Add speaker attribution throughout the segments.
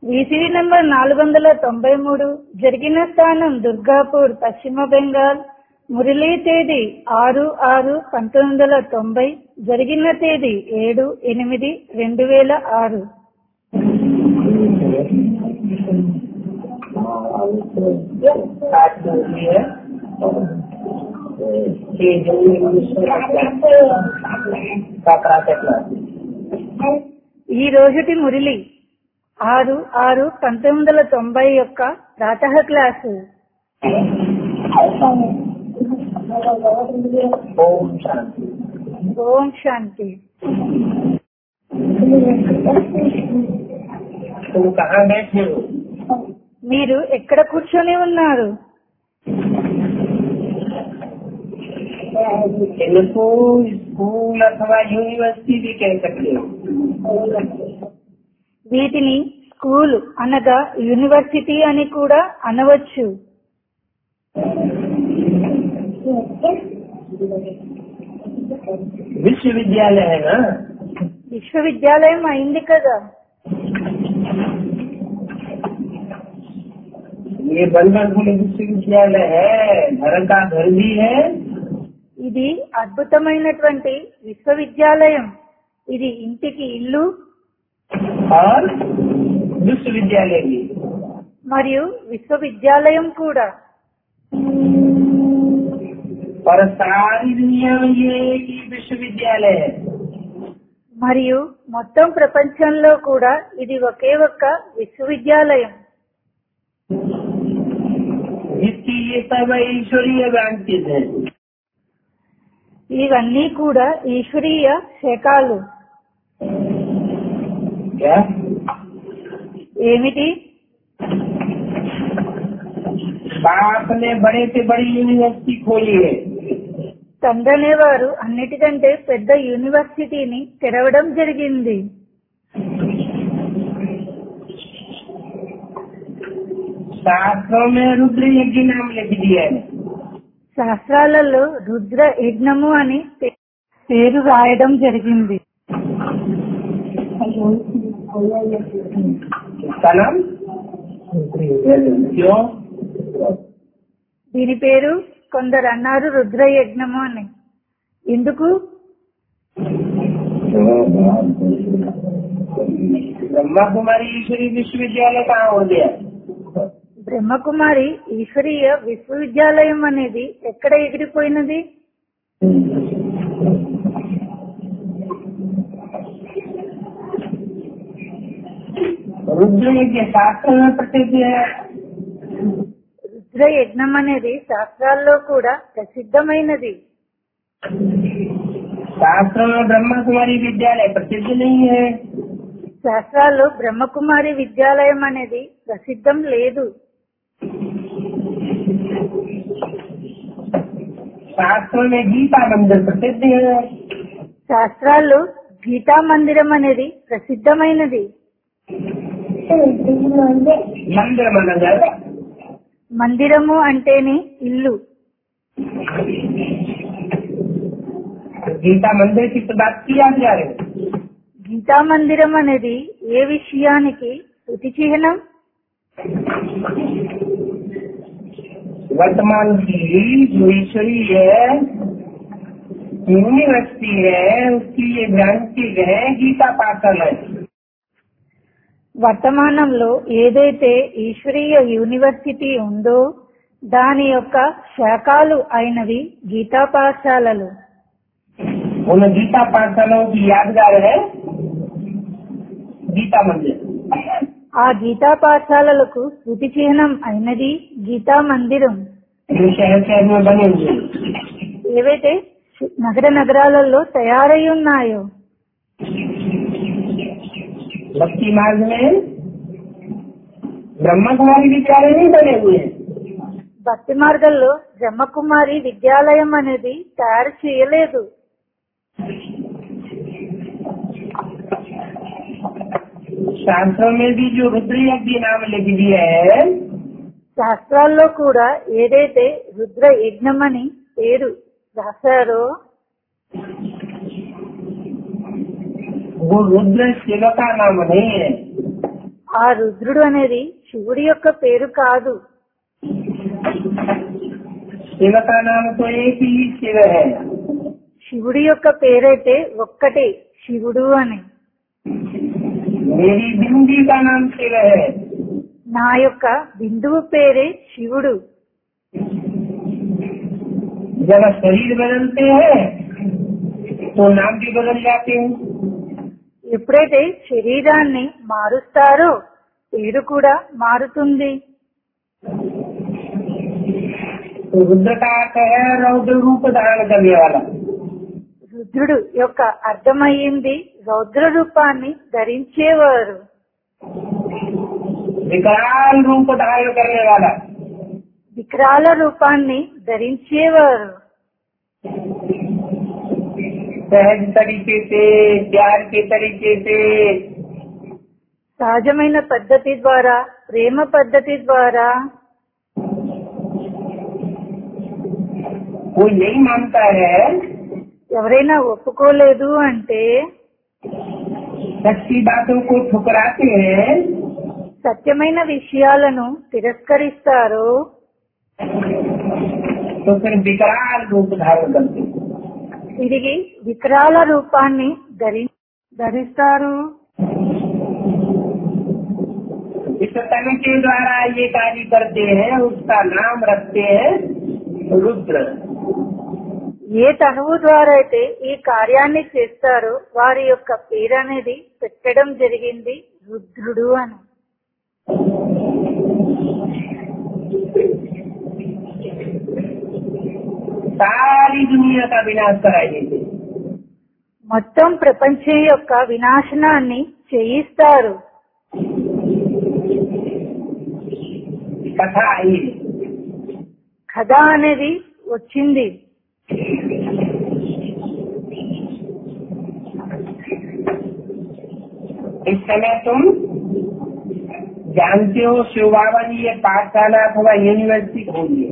Speaker 1: VCD number నాలుగు వందల తొంభై మూడు జరిగిన స్థానం దుర్గాపూర్ పశ్చిమ బెంగాల్ మురళీ తేదీ ఆరు ఆరు పంతొమ్మిది వందల తొంభై జరిగిన తేదీ ఏడు ఎనిమిది రెండు వేల ఆరు
Speaker 2: आज होती है ये जो काकरा क्लास
Speaker 1: ఈ రోజుటి మురళి ఆరు ఆరు పంతొమ్మిది వందల తొంభై యొక్క ప్రాతः క్లాసు
Speaker 2: ओम शांति
Speaker 1: ఓం శాంతి
Speaker 2: तुम कहाँ बैठे हो
Speaker 1: మీరు ఎక్కడ కూర్చొని ఉన్నారు
Speaker 2: इनको स्कूल अथवा यूनिवर्सिटी भी कह सकते हो
Speaker 1: వీటిని స్కూల్ అనగా యూనివర్సిటీ అని కూడా అనవచ్చు
Speaker 2: विश्वविद्यालय है ना
Speaker 1: విశ్వవిద్యాలయం అయింది కదా
Speaker 2: ये वंडरफुल विश्वविद्यालय है घर का घर भी है
Speaker 1: ఇది అద్భుతమైనటువంటి విశ్వవిద్యాలయం ఇది ఇంటికి ఇల్లు
Speaker 2: और विश्वविद्यालय भी
Speaker 1: మరియు విశ్వవిద్యాలయం కూడా
Speaker 2: और सारी दुनिया में ये एक ही विश्वविद्यालय है
Speaker 1: మరియు మొత్తం ప్రపంచంలో కూడా ఇది ఒకే ఒక్క విశ్వవిద్యాలయం
Speaker 2: जिसकी ये सब ईश्वरीय ब्रांचेज है
Speaker 1: ఇవన్నీ కూడా ఈశ్వరీయ శకాలు
Speaker 2: क्या
Speaker 1: ఏమిటి
Speaker 2: बाप ने बड़े से बड़ी यूनिवर्सिटी खोली है
Speaker 1: తండ్రి అనేవారు అన్నిటికంటే పెద్ద యూనివర్సిటీని తెరవడం జరిగింది
Speaker 2: शास्त्रों में रुद्र यज्ञ नाम लिख दिया है
Speaker 1: శాస్త్రాలలో రుద్ర యజ్ఞము అని పే- పేరు రాయడం జరిగింది
Speaker 2: इसका नाम क्यों
Speaker 1: దీని పేరు కొందరు అన్నారు రుద్ర యజ్ఞము అని ఎందుకు
Speaker 2: ब्रह्मा कुमारी ईश्वरी विश्वविद्यालय कहाँ हो गया
Speaker 1: బ్రహ్మకుమారి ఈశ్వరీయ విశ్వవిద్యాలయం అనేది ఎక్కడ ఎగిరిపోయినది
Speaker 2: रुद्र यज्ञ शास्त्र में प्रसिद्ध है
Speaker 1: రుద్ర యజ్ఞం అనేది శాస్త్రాల్లో కూడా ప్రసిద్ధమైనది
Speaker 2: शास्त्र में ब्रह्मा कुमारी विद्यालय प्रसिद्ध नहीं है
Speaker 1: శాస్త్రాల్లో బ్రహ్మకుమారి విద్యాలయం అనేది ప్రసిద్ధం లేదు
Speaker 2: शास्त्र में गीता मंदिर प्रसिद्ध है
Speaker 1: శాస్త్రాల్లో గీతా మందిరం అనేది ప్రసిద్ధమైనది
Speaker 2: मंदिर माना जाएगा
Speaker 1: మందిరము అంటేనే ఇల్లు
Speaker 2: गीता मंदिर की तो बात की आप जा रहे हो
Speaker 1: గీతా మందిరం అనేది ఏ విషయానికి శృతి చిహ్నం
Speaker 2: वर्तमान की जो ईश्वरी है यूनिवर्सिटी है उसकी ये ब्रांचेज है गीता पाठन है
Speaker 1: వర్తమానంలో ఏదైతే ఈశ్వరీయ యూనివర్సిటీ ఉందో దాని యొక్క శాఖలు అయినవి గీతా పాఠశాలలు
Speaker 2: उन गीता पाठशालाओं की यादगार है गीता मंदिर
Speaker 1: ఆ గీతా పాఠశాలలకు శృతి చిహ్నం అయినది గీతా మందిరం
Speaker 2: जो शहर शहर में बने हुए हैं।
Speaker 1: ఏవైతే నగర నగరాలలో తయారై ఉన్నాయో
Speaker 2: भक्ति मार्ग में ब्रह्मा कुमारी विद्यालय नहीं बने हुए हैं
Speaker 1: భక్తి మార్గంలో బ్రహ్మకుమారి విద్యాలయం అనేది తయారు చేయలేదు
Speaker 2: शास्त्रों में भी जो रुद्र यज्ञ नाम लिख दिया है
Speaker 1: శాస్త్రాల్లో కూడా ఏదైతే రుద్ర యజ్ఞం అని పేరు రాశారో
Speaker 2: वो रुद्र शिव का नाम नहीं है
Speaker 1: ఆ రుద్రుడు అనేది శివుడి యొక్క పేరు కాదు
Speaker 2: शिव का नाम तो एक ही शिव है
Speaker 1: శివుడి యొక్క పేరైతే ఒక్కటే శివుడు అని
Speaker 2: मेरी बिंदी का नाम शिव है
Speaker 1: నా యొక్క బిందువు పేరే శివుడు
Speaker 2: जब शरीर बदलते हैं तो नाम भी बदल जाते हैं
Speaker 1: ఎప్పుడైతే శరీరాన్ని మారుస్తారో పేరు కూడా మారుతుంది
Speaker 2: तो रुद्र का अर्थ है रौद्र रूप धारण करने वाला
Speaker 1: రుద్రుడు యొక్క అర్థమయ్యింది రౌద్ర రూపాన్ని ధరించేవారు
Speaker 2: विकराल रूप धारण करने वाला
Speaker 1: వికరాల రూపాన్ని ధరించేవారు
Speaker 2: सहज तरीके से प्यार के तरीके से
Speaker 1: సహజమైన పద్ధతి ద్వారా ప్రేమ పద్ధతి ద్వారా
Speaker 2: कोई नहीं मानता है
Speaker 1: ఎవరైనా ఒప్పుకోలేదు అంటే
Speaker 2: सच्ची बातों को ठुकराते हैं
Speaker 1: సత్యమైన విషయాలను తిరస్కరిస్తారు
Speaker 2: तो फिर विकराल रूप धारण करते हैं
Speaker 1: తిరిగి వికరాల రూపాన్ని ధరి ధరిస్తారు
Speaker 2: इस तन के द्वारा ये कार्य करते हैं उसका नाम रखते हैं रुद्र
Speaker 1: ఏ తనువు ద్వారా అయితే ఈ కార్యాన్ని చేస్తారో వారి యొక్క పేరు అనేది పెట్టడం జరిగింది రుద్రుడు అని
Speaker 2: सारी दुनिया का विनाश कराएंगे
Speaker 1: మొత్తం ప్రపంచం యొక్క వినాశనాన్ని చేయిస్తారు
Speaker 2: कथा आई
Speaker 1: కథ అనేది వచ్చింది
Speaker 2: इस समय तुम जानते हो शिव बाबा जी ये पाठशाला अथवा यूनिवर्सिटी खोलिए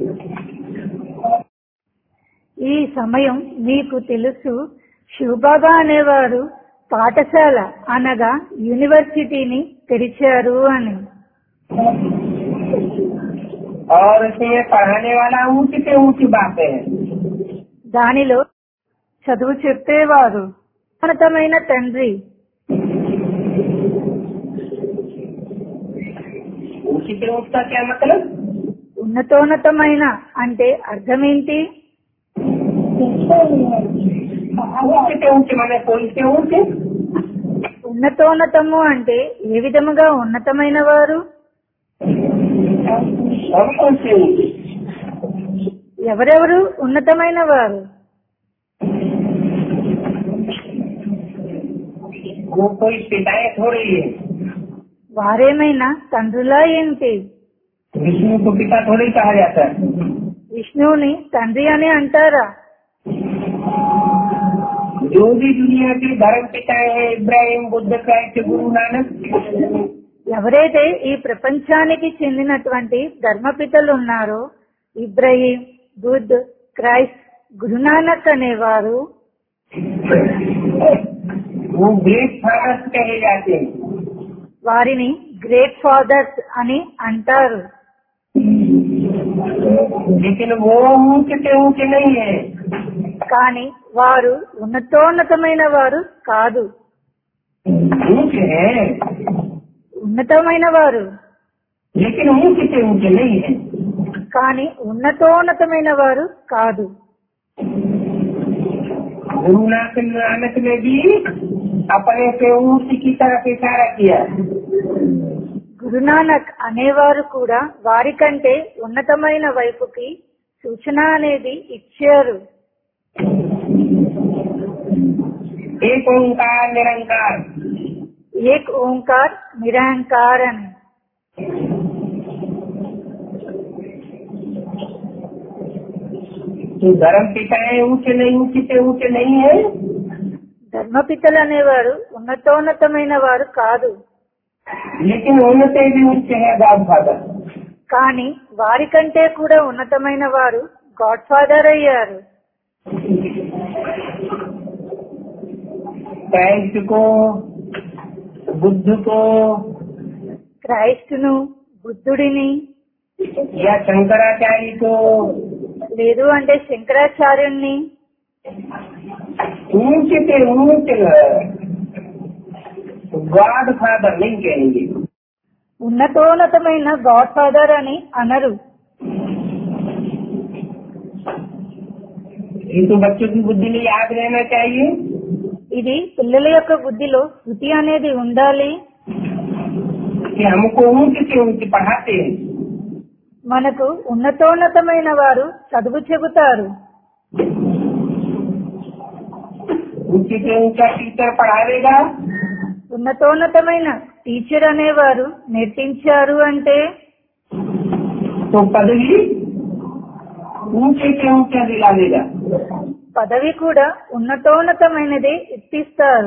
Speaker 1: ఈ సమయం మీకు తెలుసు శివబాబా అనేవారు పాఠశాల అనగా యూనివర్సిటీని తెరిచారు అని
Speaker 2: और इसमें पढ़ाने वाला ऊंची से ऊंची बातें हैं
Speaker 1: దానిలో చదువు చెప్పేవారు ఉన్నతమైన తండ్రి
Speaker 2: ऊंची से ऊंच का क्या मतलब
Speaker 1: ఉన్నతోన్నతమైన అంటే అర్థమేంటి
Speaker 2: ऊंचे से ऊंचे माने कोई से ऊंचे
Speaker 1: ఉన్నతోన్నతము అంటే ఏ విధముగా ఉన్నతమైన వారు
Speaker 2: और कौन से ऊंचे
Speaker 1: ఎవరెవరు ఉన్నతమైన వారు
Speaker 2: वो कोई पिताएं थोड़ी है
Speaker 1: వారేమైనా తండ్రులా ఏంటి
Speaker 2: विष्णु को पिता थोड़ी कहा जाता है
Speaker 1: విష్ణువుని తండ్రి అని అంటారా
Speaker 2: जो भी दुनिया के धर्म पिताएं हैं इब्राहिम बुद्ध क्राइस्ट गुरु नानक
Speaker 1: ఎవరైతే ఈ ప్రపంచానికి చెందినటువంటి ధర్మపితలు ఉన్నారో ఇబ్రహీం బుద్ధ్ క్రైస్ట్ గురునానక్ అనేవారు
Speaker 2: वो ग्रेट फादर्स कहे जाते हैं
Speaker 1: వారిని గ్రేట్ ఫాదర్స్ అని అంటారు
Speaker 2: लेकिन वो ऊंचे से ऊंचे नहीं है
Speaker 1: కానీ వారు ఉన్నతోన్నతమైన వారు కాదు
Speaker 2: ऊंचे हैं
Speaker 1: ఉన్నతమైన వారు
Speaker 2: लेकिन ऊंचे से ऊंचे नहीं है
Speaker 1: కానీ ఉన్నతోన్నతమైన వారు కాదు
Speaker 2: गुरु नानक नानक ने भी अपने से ऊंची की तरफ इशारा किया
Speaker 1: గురునానక్ అనేవారు కూడా వారికంటే ఉన్నతమైన వైపుకి సూచన అనేది ఇచ్చారు
Speaker 2: एक ओंकार निरंकार
Speaker 1: ఏక్ ఓంకార్ నిరహంకార్ అని
Speaker 2: तो धर्म पिताएं ऊंचे नहीं ऊंचे से ऊंचे नहीं है
Speaker 1: ధర్మపితలు అనేవారు ఉన్నతోన్నతమైన వారు కాదు
Speaker 2: लेकिन उनसे भी ऊंचे है गॉड फादर
Speaker 1: కానీ వారికంటే కూడా ఉన్నతమైన వారు గాడ్ ఫాదర్ అయ్యారు
Speaker 2: क्राइस्ट को बुद्ध को
Speaker 1: క్రైస్తును బుద్ధుడిని
Speaker 2: या शंकराचार्य को
Speaker 1: లేదు అంటే శంకరాచార్యుణ్ణి
Speaker 2: ऊंचे से ऊंचे गॉड फादर नहीं कहेंगे
Speaker 1: ఉన్నతోన్నతమైన గాడ్ ఫాదర్ అని అనరు
Speaker 2: ये तो बच्चों की बुद्धि में याद रहना चाहिए
Speaker 1: ఇది పిల్లల యొక్క బుద్ధిలో శృతి అనేది ఉండాలి
Speaker 2: कि हमको ऊंचे से ऊंचे पढ़ाते हैं
Speaker 1: మనకు ఉన్నతోన్నతమైన వారు చదువు చెబుతారు
Speaker 2: ऊंचे से ऊंचा टीचर पढ़ावेगा
Speaker 1: ఉన్నతోన్నతమైన టీచర్ అనేవారు నేర్పించారు అంటే
Speaker 2: तो पदवी ऊंचे से ऊंचा दिलावेगा
Speaker 1: పదవి కూడా ఉన్నతోన్నతమైనదే ఇప్పిస్తారు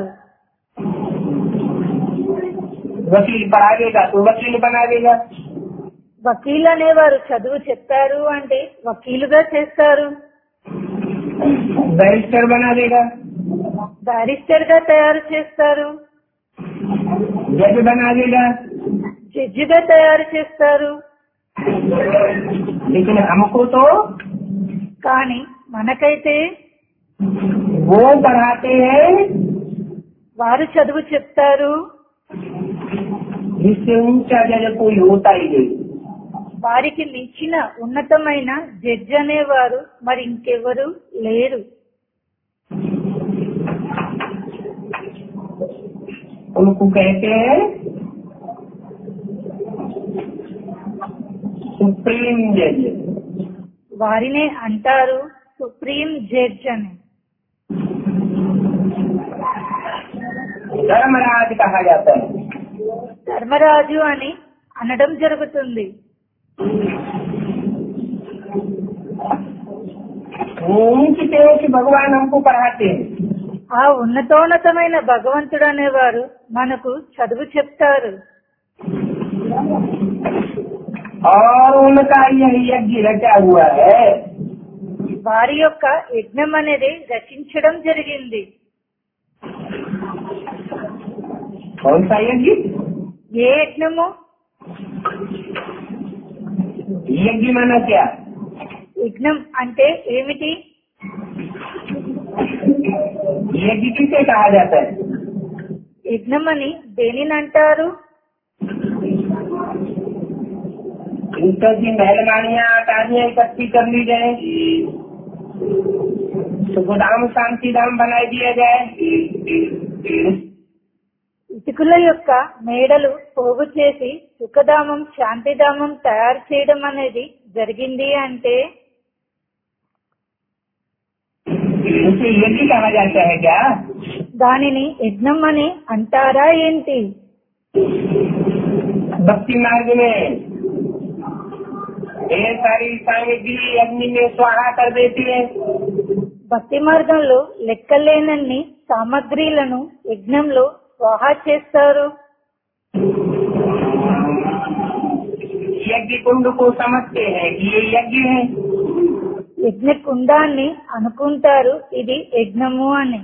Speaker 2: वकील पढ़ावेगा तो वकील बनावेगा
Speaker 1: వకీల్ అనేవారు చదువు చెప్పారు అంటే వకీలుగా చేస్తారు
Speaker 2: बैरिस्टर बनावेगा
Speaker 1: బ్యారిస్టర్ గా తయారు చేస్తారు
Speaker 2: जज बनावेगा
Speaker 1: జడ్జిగా తయారు చేస్తారు
Speaker 2: लेकिन हमको तो
Speaker 1: కానీ మనకైతే
Speaker 2: वो पढ़ाते हैं
Speaker 1: వారు చదువు చెప్తారు
Speaker 2: जिससे ऊंचा जज कोई होता ही नहीं
Speaker 1: వారికి మించిన ఉన్నతమైన జడ్జి అనేవారు మరి ఇంకెవరు లేరు
Speaker 2: उनको कहते हैं सुप्रीम जज
Speaker 1: వారినే అంటారు సుప్రీం జడ్జ్ అని
Speaker 2: धर्मराज कहा जाता है
Speaker 1: ధర్మరాజు అని అనడం జరుగుతుంది
Speaker 2: वो ऊंची से ऊंची भगवान हमको पढ़ाते हैं
Speaker 1: ఆ ఉన్నతోన్నతమైన భగవంతుడు అనేవారు మనకు చదువు చెప్తారు
Speaker 2: और उनका यह यज्ञ रचा हुआ है
Speaker 1: వారి యొక్క యజ్ఞం అనేది రచించడం జరిగింది
Speaker 2: कौन सा यज्ञ
Speaker 1: ఏ యజ్ఞము
Speaker 2: यज्ञ माना क्या
Speaker 1: యజ్ఞం అంటే ఏమిటి
Speaker 2: यज्ञ किसे कहा जाता है
Speaker 1: యజ్ఞం అని దేనిని అంటారు
Speaker 2: ईश्वर की मेहरबानियाँ ताजियाँ इकट्ठी कर ली जाए सुखधाम शांति धाम बनाए दिया जाए
Speaker 1: ఇటుకుల యొక్క మేడలు పోగు చేసి సుఖధామం శాంతిధామం తయారు చేయడం అనేది జరిగింది అంటే
Speaker 2: उसे यज्ञ कहा जाता है क्या
Speaker 1: దానిని యజ్ఞం అని అంటారా ఏంటి
Speaker 2: भक्ति मार्ग में ढेर सारी सामग्री अग्नि में स्वाहा कर देती है
Speaker 1: భక్తి మార్గంలో లెక్కలేనన్ని సామగ్రిలను యజ్ఞంలో స్వాహా చేస్తారు
Speaker 2: यज्ञ कुंड को समझते हैं कि ये यज्ञ है
Speaker 1: యజ్ఞ కుండాన్ని అనుకుంటారు ఇది యజ్ఞము అని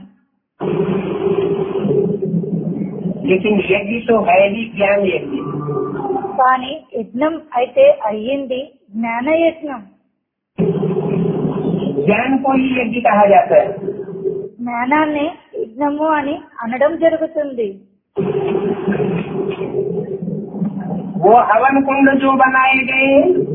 Speaker 2: लेकिन यज्ञ तो है ही ज्ञान यज्ञ
Speaker 1: కానీ యజ్ఞం అయితే అయ్యింది జ్ఞాన యజ్ఞం
Speaker 2: ज्ञान को ही यज्ञ कहा जाता है
Speaker 1: జ్ఞానాన్ని యజ్ఞము అని అనడం జరుగుతుంది
Speaker 2: वो हवन कुंड जो बनाए गए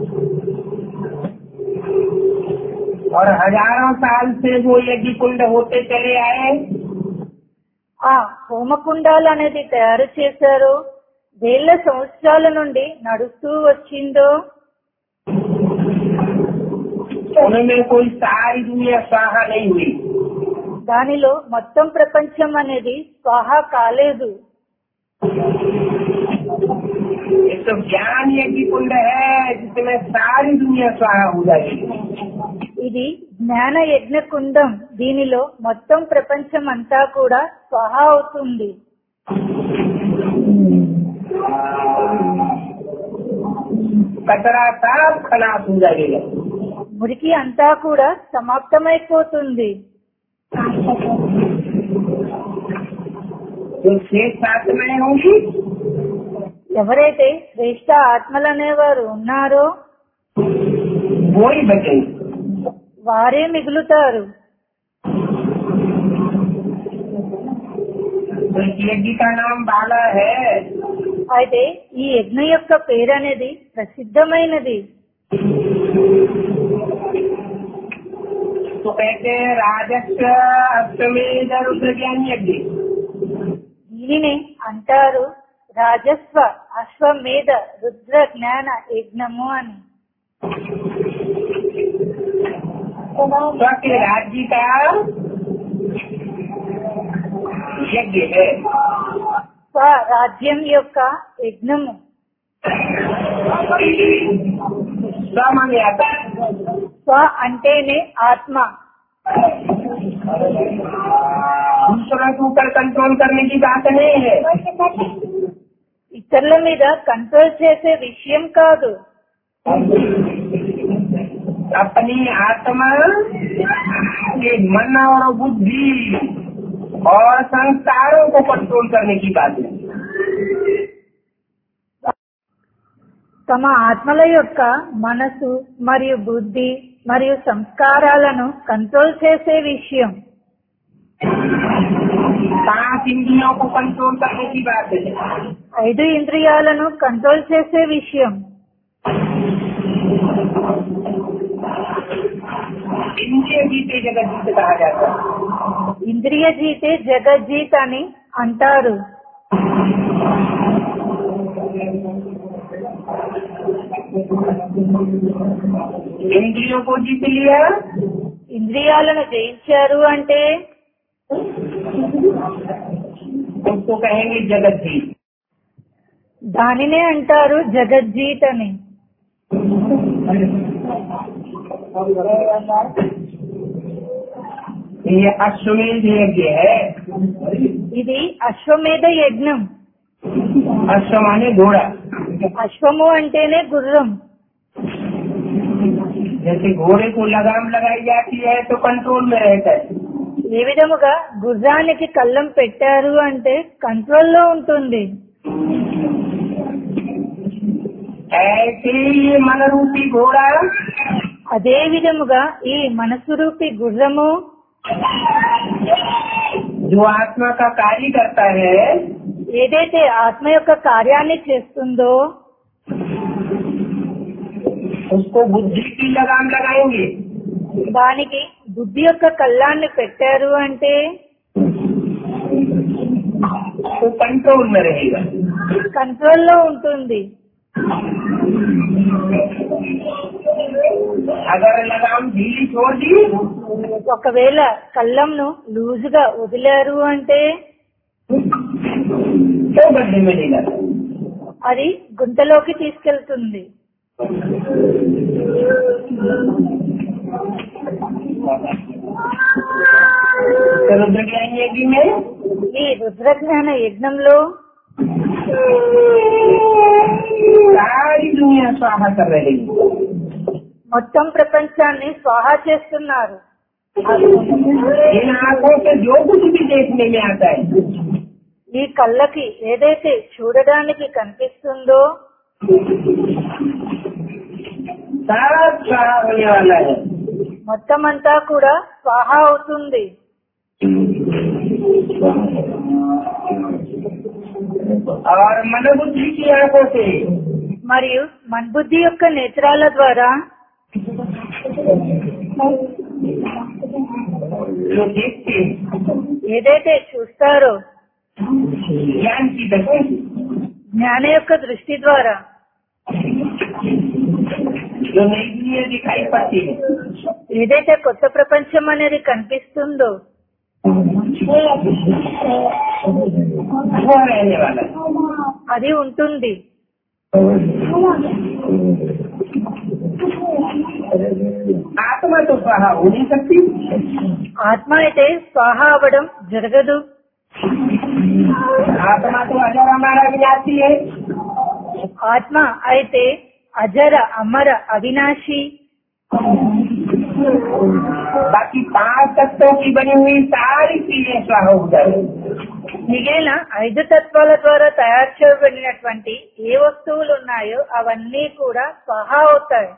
Speaker 2: और हजारों साल से वो यज्ञ कुंड होते चले आए
Speaker 1: ఆ హోమకుండాలు అనేది తయారు చేశారు వేల సంవత్సరాల నుండి నడుస్తూ వచ్చిందో
Speaker 2: उनमें कोई सारी दुनिया स्वाहा नहीं हुई
Speaker 1: దానిలో మొత్తం ప్రపంచం అనేది స్వాహా కాలేదు
Speaker 2: एक तो ज्ञान यज्ञ कुंड है जिसमें सारी दुनिया स्वाहा हो जाएगी
Speaker 1: ఇది జ్ఞాన యజ్ఞ కుండం దీనిలో మొత్తం ప్రపంచం అంతా కూడా స్వాహా అవుతుంది
Speaker 2: कचरा साफ खलास हो जाएगा
Speaker 1: మురికి అంతా కూడా సమాప్తమైపోతుంది
Speaker 2: जो शेष साथ में होंगी
Speaker 1: ఎవరైతే శ్రేష్ట ఆత్మలనేవారు ఉన్నారో
Speaker 2: वो ही बचेंगे
Speaker 1: వారే మిగులుతారు
Speaker 2: तो इस यज्ञ का नाम बाला है
Speaker 1: అయితే ఈ యజ్ఞ యొక్క పేరు అనేది ప్రసిద్ధమైనది
Speaker 2: तो कहते हैं राजस्व अश्वमेध रुद्र ज्ञान यज्ञ
Speaker 1: దీనిని అంటారు రాజస్వ అశ్వమేధ రుద్ర జ్ఞాన యజ్ఞము అని
Speaker 2: स्वच्छ राज्य का यज्ञ है
Speaker 1: స్వరాజ్యం యొక్క యజ్ఞము
Speaker 2: स्व माने आता है
Speaker 1: స్వ అంటేనే ఆత్మ
Speaker 2: दूसरों के ऊपर कंट्रोल करने की बात नहीं है
Speaker 1: ఇతరుల మీద కంట్రోల్ చేసే విషయం కాదు
Speaker 2: अपनी आत्मा के मन और बुद्धि और संस्कारों को कंट्रोल करने की बात है
Speaker 1: తమ ఆత్మల యొక్క మనసు మరియు బుద్ధి మరియు సంస్కారాలను కంట్రోల్ చేసే విషయం
Speaker 2: पांच इंद्रियों को कंट्रोल करने की बात है
Speaker 1: ఐదు ఇంద్రియాలను కంట్రోల్ చేసే విషయం
Speaker 2: इंद्रिय जीते जगत जीत कहा जाता है
Speaker 1: ఇంద్రియ జీతే జగజ్జీత్ అని అంటారు
Speaker 2: इंद्रियों को जीत लिया
Speaker 1: ఇంద్రియాలను జయించారు అంటే
Speaker 2: उसको कहेंगे जगत जीत
Speaker 1: దానినే అంటారు జగజ్జీత్ అని
Speaker 2: ये अश्वमेध यज्ञ है
Speaker 1: ఇది అశ్వమేధ యజ్ఞం
Speaker 2: अश्व माने घोड़ा
Speaker 1: అశ్వము అంటేనే గుర్రం
Speaker 2: जैसे घोड़े को लगाम लगाई जाती है तो कंट्रोल में रहता है
Speaker 1: ఏ విధముగా గుర్రానికి కళ్ళం పెట్టారు అంటే కంట్రోల్లో ఉంటుంది
Speaker 2: ऐसे ही ये मन रूपी घोड़ा
Speaker 1: అదే విధముగా ఈ మనసు రూపి గుర్రము
Speaker 2: जो आत्मा का कार्य करता है
Speaker 1: ఏదైతే ఆత్మ యొక్క కార్యాన్ని చేస్తుందో
Speaker 2: उसको बुद्धि की लगाम लगाएंगे
Speaker 1: దానికి బుద్ధి యొక్క కళ్ళాన్ని పెట్టారు అంటే
Speaker 2: तो कंट्रोल में रहेगा
Speaker 1: కంట్రోల్లో ఉంటుంది
Speaker 2: अगर लगाम ढीली छोड़ दी
Speaker 1: ఒకవేళ కళ్ళంను లూజుగా వదిలారు అంటే
Speaker 2: तो गड्ढे में नहीं लगा
Speaker 1: అది గుంతలోకి తీసుకెళ్తుంది
Speaker 2: तो रुद्र ज्ञान यज्ञ में
Speaker 1: ఈ రుద్రజ్ఞాన యజ్ఞంలో
Speaker 2: सारी दुनिया स्वाहा कर रही है
Speaker 1: మొత్తం ప్రపంచాన్ని స్వాహా చేస్తున్నారు
Speaker 2: इन आंखों से जो कुछ भी देखने में आता है
Speaker 1: ఈ కళ్ళకి ఏదైతే చూడడానికి కనిపిస్తుందో
Speaker 2: सारा स्वाहा होने वाला है
Speaker 1: మొత్తం అంతా కూడా స్వాహా అవుతుంది
Speaker 2: और मनोबुद्धि की आंखों से
Speaker 1: మరియు మన్బుద్ధి యొక్క నేత్రాల ద్వారా
Speaker 2: जो देखते हैं,
Speaker 1: ఏదైతే చూస్తారో
Speaker 2: ज्ञान की दृष्टि से,
Speaker 1: జ్ఞాన యొక్క దృష్టి ద్వారా
Speaker 2: जो नई दुनिया दिखाई पड़ती है
Speaker 1: ఏదైతే కొత్త ప్రపంచం అనేది కనిపిస్తుందో
Speaker 2: वो रहने वाला है
Speaker 1: అది ఉంటుంది
Speaker 2: आत्मा तो स्वाहा हो नहीं सकती
Speaker 1: ఆత్మ అయితే స్వాహ అవ్వడం జరగదు
Speaker 2: आत्मा तो अजर हमारा विनाशी है
Speaker 1: ఆత్మ అయితే అజర అమర అవినాశి
Speaker 2: बाकी पांच तत्वों की बनी हुई सारी चीजें स्वाहा हो जाए
Speaker 1: మిగిలిన ఐదు తత్వాల ద్వారా తయారు చేయబడినటువంటి ఏ వస్తువులు ఉన్నాయో అవన్నీ కూడా స్వహా అవుతాయి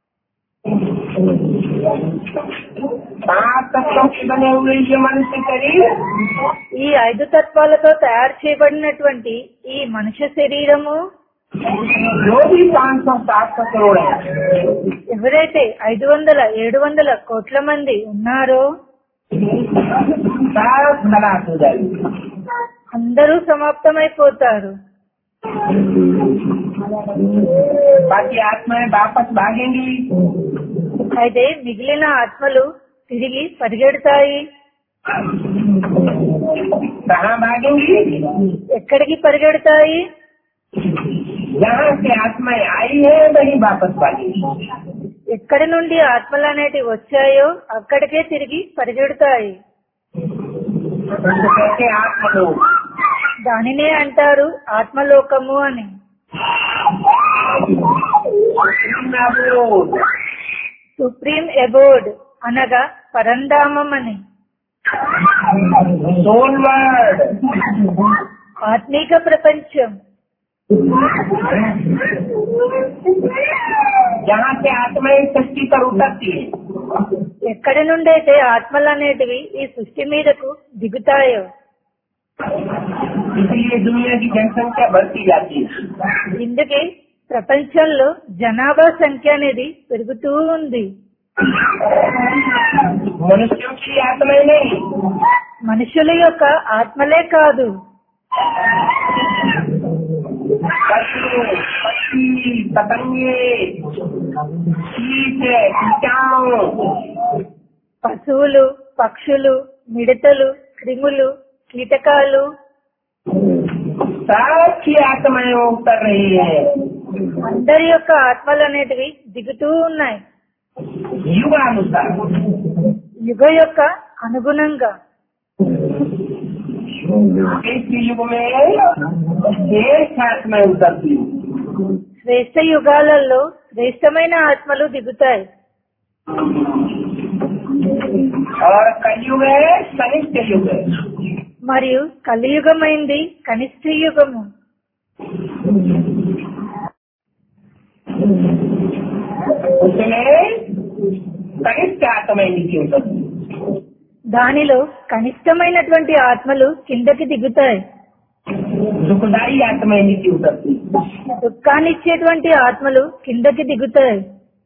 Speaker 2: पांच तत्वों के बने हुए ये मनुष्य शरीर
Speaker 1: ఈ ఐదు తత్వాలతో తయారు చేయబడినటువంటి ఈ మనుష్య శరీరము
Speaker 2: जो भी पाँच सौ सात सौ करोड़ है
Speaker 1: ఎవరైతే ఐదు వందల ఏడు వందల కోట్ల మంది ఉన్నారో
Speaker 2: सब खलास हो जाएगी
Speaker 1: అందరూ సమాప్తమైపోతారు
Speaker 2: बाकी आत्माएं वापस भागेंगी
Speaker 1: అయితే మిగిలిన ఆత్మలు తిరిగి పరిగెడతాయి
Speaker 2: कहाँ भागेंगी
Speaker 1: ఎక్కడికి పరిగెడతాయి
Speaker 2: जहाँ से आत्माएं आई है वही वापस भागेंगी
Speaker 1: ఎక్కడి నుండి ఆత్మలు అనేటివి వచ్చాయో అక్కడికే తిరిగి పరిగెడతాయి
Speaker 2: उसको कहते हैं आत्मलोक
Speaker 1: దానినే అంటారు ఆత్మలోకము అని
Speaker 2: अबोध
Speaker 1: సుప్రీం ఎబోర్డ్ అనగా పరంధామం అని
Speaker 2: सोल वर्ड
Speaker 1: ఆత్మీక ప్రపంచం
Speaker 2: जहाँ से आत्माएं सृष्टि पर उतरती है
Speaker 1: ఎక్కడి నుండి అయితే ఆత్మలు అనేటివి ఈ సృష్టి మీదకు దిగుతాయో
Speaker 2: इसलिए दुनिया की जनसंख्या बढ़ती जाती है
Speaker 1: ఇందుకే ప్రపంచంలో జనాభా సంఖ్య అనేది పెరుగుతూ ఉంది
Speaker 2: मनुष्यों की आत्माएं नहीं
Speaker 1: మనుషుల యొక్క ఆత్మలే కాదు
Speaker 2: पशु पक्षी पतंगे कीट कीटाणु
Speaker 1: పశువులు పక్షులు మిడతలు క్రిములు కీటకాలు
Speaker 2: सबकी आत्माएं उतर रही है
Speaker 1: అందరి యొక్క ఆత్మలు అనేటివి దిగుతూ ఉన్నాయి
Speaker 2: युगानुसार
Speaker 1: యుగ యొక్క అనుగుణంగా
Speaker 2: इस युग में एक आत्माएं उतरती हैं।
Speaker 1: శ్రేష్ట యుగాలలో శ్రేష్టమైన ఆత్మలు దిగుతాయి
Speaker 2: और कलयुग है कनिष्ठ युग है
Speaker 1: మరియు కలియుగమైంది కనిష్ట యుగము
Speaker 2: उसमें कनिष्ठ आत्माएं नीचे उतरती हैं।
Speaker 1: దానిలో కనిష్టమైనటువంటి ఆత్మలు కిందకి దిగుతాయి
Speaker 2: दुखदाई आत्माएं नीचे उतरती हैं।
Speaker 1: దుఃఖాన్ని ఇచ్చేటువంటి ఆత్మలు కిందకి దిగుతాయి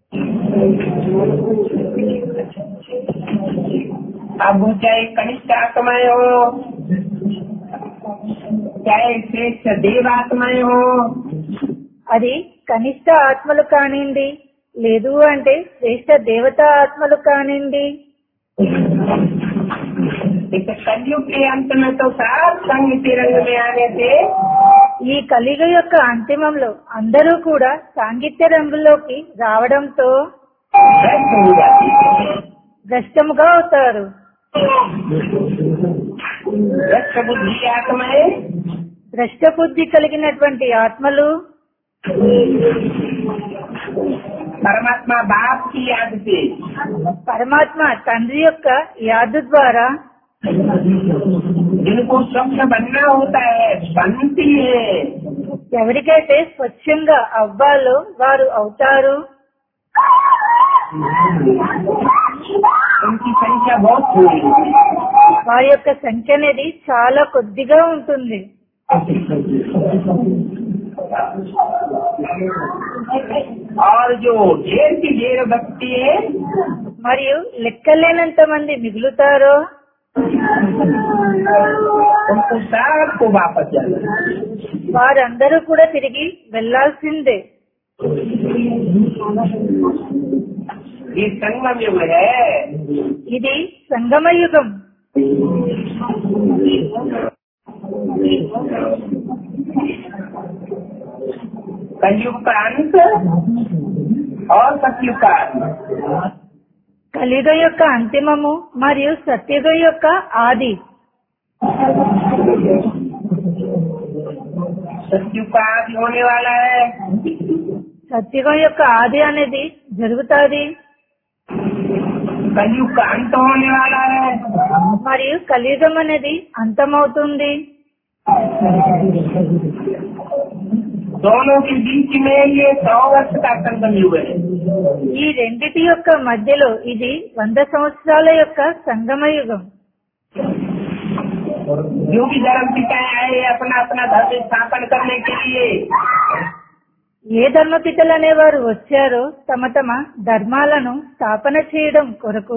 Speaker 2: अब वो चाहे कनिष्ठ आत्माएं हो चाहे श्रेष्ठ देव आत्माएं हो
Speaker 1: అది కనిష్ట ఆత్మలు కానివ్వండి లేదు అంటే శ్రేష్ట దేవతా ఆత్మలు కానివ్వండి
Speaker 2: इस कलयुग के अंत में तो सब संग तिरंग में आने से
Speaker 1: ఈ కలియుగ యొక్క అంతిమంలో అందరూ కూడా సాంగిత్య రంగులోకి రావడంతో
Speaker 2: भ्रष्ट हो जाती है
Speaker 1: భ్రష్టముగా అవుతారు
Speaker 2: भ्रष्ट बुद्धि आत्माएं
Speaker 1: భ్రష్ట బుద్ధి కలిగినటువంటి ఆత్మలు
Speaker 2: परमात्मा बाप की याद से
Speaker 1: పరమాత్మ తండ్రి యొక్క యాదు ద్వారా
Speaker 2: जिनको स्वच्छ बनना होता है बनती है
Speaker 1: ఎవరికైతే స్వచ్ఛంగా అవ్వాలో వారు అవుతారు
Speaker 2: उनकी संख्या बहुत थोड़ी है
Speaker 1: వారి యొక్క సంఖ్య అనేది చాలా కొద్దిగా ఉంటుంది
Speaker 2: और जो ढेर की ढेर बचती है
Speaker 1: మరియు లెక్కలేనంత మంది మిగులుతారో
Speaker 2: उनको सबको वापस जाना है।
Speaker 1: వారందరూ కూడా తిరిగి వెళ్లాల్సిందే
Speaker 2: ये संगम युग है
Speaker 1: ఇది సంగమ యుగం
Speaker 2: कलयुग का अंत और सतयुग का अंत
Speaker 1: కలియుగ యొక్క అంతిమము మరియు సత్యుగ యొక్క ఆది
Speaker 2: सतयुग का आदि होने वाला है
Speaker 1: సత్యుగం యొక్క ఆది అనేది జరుగుతాది
Speaker 2: कलयुग का अंत होने वाला है
Speaker 1: మరియు కలియుగం అనేది అంతమవుతుంది
Speaker 2: दोनों के बीच में ये सौ वर्ष का संगम युग है
Speaker 1: ఈ రెండిటి యొక్క మధ్యలో ఇది వంద సంవత్సరాల యొక్క సంగమ యుగం
Speaker 2: जो भी धर्म पिताएं आए अपना अपना धर्म स्थापन करने के लिए
Speaker 1: ఏ ధర్మపితలు అనేవారు వచ్చారో తమ తమ ధర్మాలను స్థాపన చేయడం కొరకు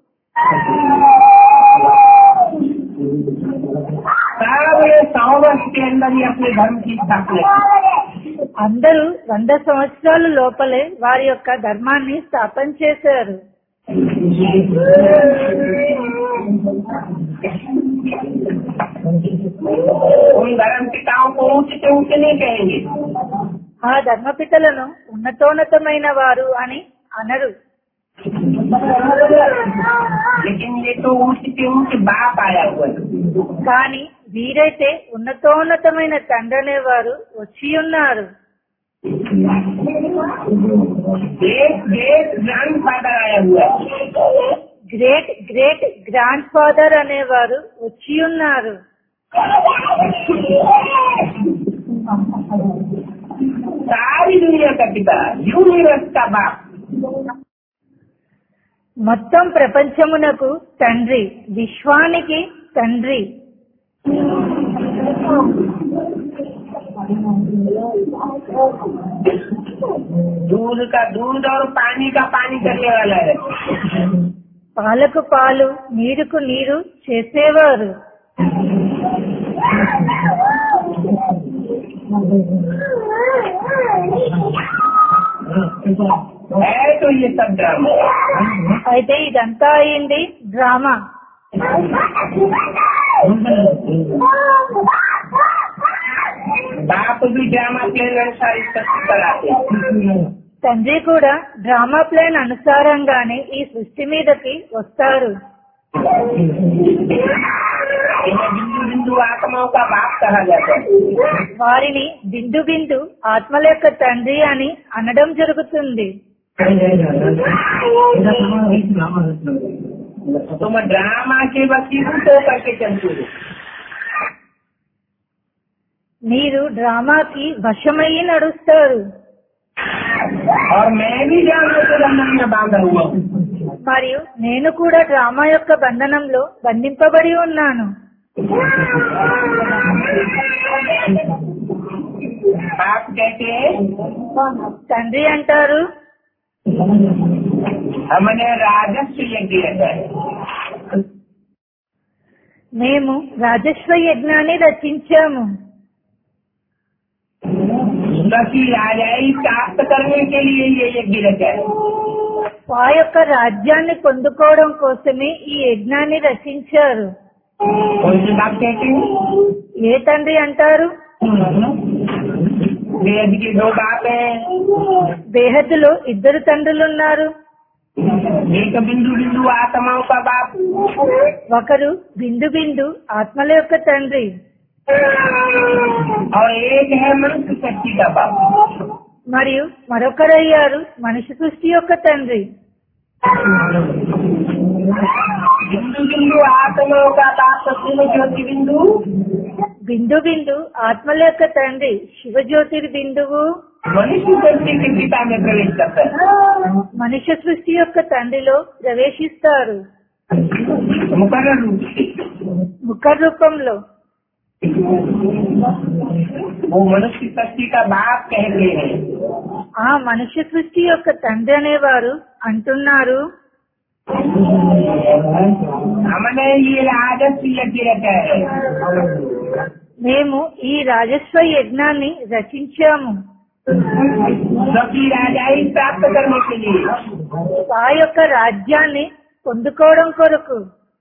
Speaker 2: सब ये सौ वर्ष के अंदर ही अपने धर्म की स्थापना की
Speaker 1: అందరూ వంద సంవత్సరాల లోపలే వారి యొక్క ధర్మాన్ని స్థాపన చేశారు
Speaker 2: उन धर्म पिताओं को ऊंचे से ऊंचे नहीं कहेंगे
Speaker 1: ఆ ధర్మపితలను ఉన్నతోన్నతమైన వారు అని అనరు
Speaker 2: लेकिन ये तो ऊंचे से ऊंचे बाप आया हुआ है
Speaker 1: కానీ వీరైతే ఉన్నతోన్నతమైన తండ్రి అనేవారు వచ్చి ఉన్నారు
Speaker 2: देश देश ज्ञान फादर आया हुआ है
Speaker 1: గ్రేట్ గ్రేట్ గ్రాండ్ ఫాదర్ అనేవారు వచ్చి ఉన్నారు
Speaker 2: सारी दुनिया का पिता यूनिवर्स का बाप
Speaker 1: మొత్తం ప్రపంచమునకు తండ్రి విశ్వానికి తండ్రి
Speaker 2: दूध का दूध और पानी का पानी करने वाला है
Speaker 1: పాలకు పాలు నీరుకు నీరు చేసేవారు
Speaker 2: है तो ये सब ड्रामा
Speaker 1: అయితే ఇదంతా అయింది డ్రామా
Speaker 2: बाप भी ड्रामा प्लेन अनुसार इस सब कराते हैं
Speaker 1: తండ్రి కూడా డ్రామా ప్లాన్ అనుసారంగానే ఈ సృష్టి మీదకి వస్తారు
Speaker 2: इन्हें बिंदु बिंदु आत्माओं का बाप कहा जाता है
Speaker 1: వారిని బిందు బిందు ఆత్మల యొక్క తండ్రి అని అనడం జరుగుతుంది
Speaker 2: तुम ड्रामा के वकील तो करके चलते हो
Speaker 1: మీరు డ్రామాకి వశమయ్యి నడుస్తారు
Speaker 2: और मैं भी ड्रामा के बंधन में बांधा हुआ हूँ
Speaker 1: మరియు నేను కూడా డ్రామా యొక్క బంధనంలో బంధింపబడి ఉన్నాను
Speaker 2: आप कहते हैं
Speaker 1: తండ్రి అంటారు
Speaker 2: हमने राजस्व यज्ञ रखा है
Speaker 1: మేము రాజస్వ యజ్ఞాన్ని రచించాము
Speaker 2: उसकी राजाई प्राप्त करने के लिए ये यज्ञ रखा है
Speaker 1: ఆ యొక్క రాజ్యాన్ని పొందుకోవడం కోసమే ఈ యజ్ఞాన్ని రచించారు
Speaker 2: कौन सी बात कहते हैं
Speaker 1: ఏ తండ్రి అంటారు
Speaker 2: वेद के दो बाप हैं
Speaker 1: బేహద్దులో ఇద్దరు తండ్రులున్నారు
Speaker 2: एक बिंदु बिंदु आत्माओं का बाप
Speaker 1: ఒకరు బిందు బిందు ఆత్మల యొక్క తండ్రి
Speaker 2: और एक है मनुष्य शक्ति का बाप
Speaker 1: మరియు మరొకరయ్యారు మనిషి సృష్టి యొక్క తండ్రి
Speaker 2: बिंदु बिंदु आत्माओं का बाप शिव ज्योति बिंदु
Speaker 1: బిందు బిందు ఆత్మల యొక్క తండ్రి శివజ్యోతిర్ బిందువు
Speaker 2: मनुष्य शक्ति के पिता में प्रवेश करता है
Speaker 1: మనుష్య సృష్టి యొక్క తండ్రిలో ప్రవేశిస్తారు
Speaker 2: मुकर्र रूप से
Speaker 1: ముఖ రూపంలో
Speaker 2: वो मनुष्य शक्ति का बाप कहते हैं
Speaker 1: ఆ మనుష్య సృష్టి యొక్క తండ్రి అనేవారు అంటున్నారు
Speaker 2: हमने ये राजस्व यज्ञ रखा है
Speaker 1: మేము ఈ రాజస్వ యజ్ఞాన్ని రచించాము
Speaker 2: सबकी राजाई प्राप्त करने के लिए
Speaker 1: ఆ యొక్క రాజ్యాన్ని పొందుకోవడం కొరకు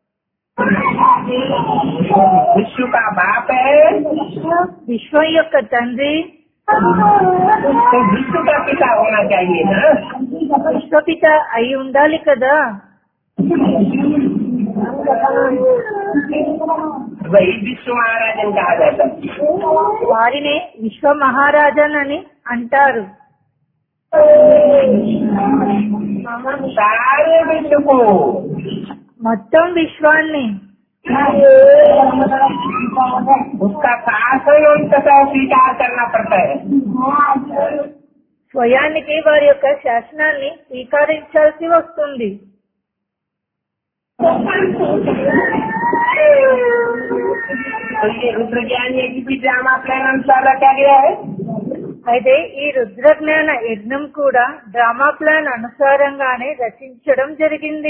Speaker 2: विश्व का बाप है
Speaker 1: విశ్వం యొక్క తండ్రి
Speaker 2: तो विश्व का पिता होना चाहिए ना
Speaker 1: విశ్వపిత అయి ఉండాలి కదా
Speaker 2: वही विश्व महाराजन कहा जाता है
Speaker 1: వారినే విశ్వ మహారాజన్ అని అంటారు
Speaker 2: सारे विश्व को
Speaker 1: మొత్తం విశ్వాన్ని
Speaker 2: उसका शासन अंततः स्वीकार करना पड़ता है
Speaker 1: స్వయానికి వారి యొక్క శాసనాన్ని స్వీకరించాల్సి వస్తుంది
Speaker 2: तो ये रुद्र ज्ञान यज्ञ की ड्रामा प्लान अनुसार रखा गया है
Speaker 1: అయితే ఈ రుద్రజ్ఞాన యజ్ఞం కూడా డ్రామా ప్లాన్ అనుసారంగానే రచించడం జరిగింది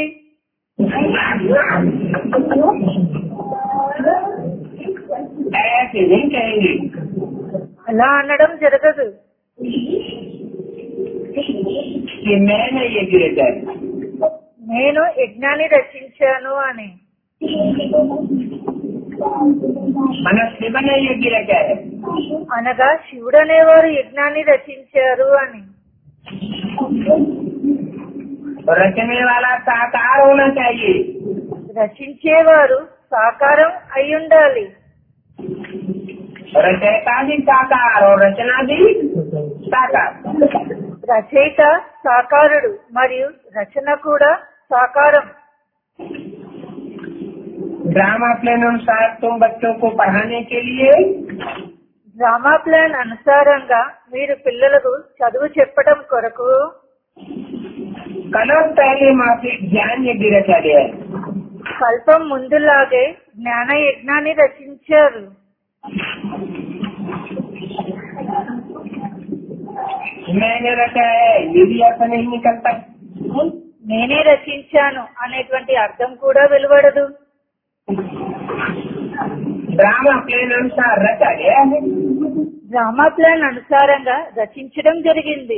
Speaker 2: ऐसे नहीं कहेंगे
Speaker 1: అలా అనడం జరగదు
Speaker 2: कि मैंने ये गिरजा
Speaker 1: నేను యజ్ఞాన్ని రచించాను అని
Speaker 2: मन शिव ने ये गिरजा है
Speaker 1: అనగా శివుడు అనేవారు యజ్ఞాన్ని రచించారు అని
Speaker 2: रचने वाला साकार होना चाहिए
Speaker 1: రచించేవారు సాకారం అయి ఉండాలి
Speaker 2: रचयिता भी साकार और रचना भी साकार
Speaker 1: రచయిత సాకారుడు మరియు రచన కూడా సాకారం
Speaker 2: ड्रामा प्लान अनुसार तुम बच्चों को पढ़ाने के लिए
Speaker 1: డ్రామా ప్లాన్ అనుసారంగా మీరు పిల్లలకు చదువు చెప్పడం కొరకు
Speaker 2: कलम पहले मासिक ज्ञान यज्ञ रचा गया है
Speaker 1: కల్పం ముందులాగే జ్ఞాన యజ్ఞాన్ని రచించారు
Speaker 2: मैंने रचा है ये भी अर्थ नहीं निकलता
Speaker 1: నేనే రచించాను అనేటువంటి అర్థం కూడా వెలువడదు
Speaker 2: ड्रामा प्लान अनुसार रचा गया है
Speaker 1: డ్రామా ప్లాన్ అనుసారంగా రచించడం జరిగింది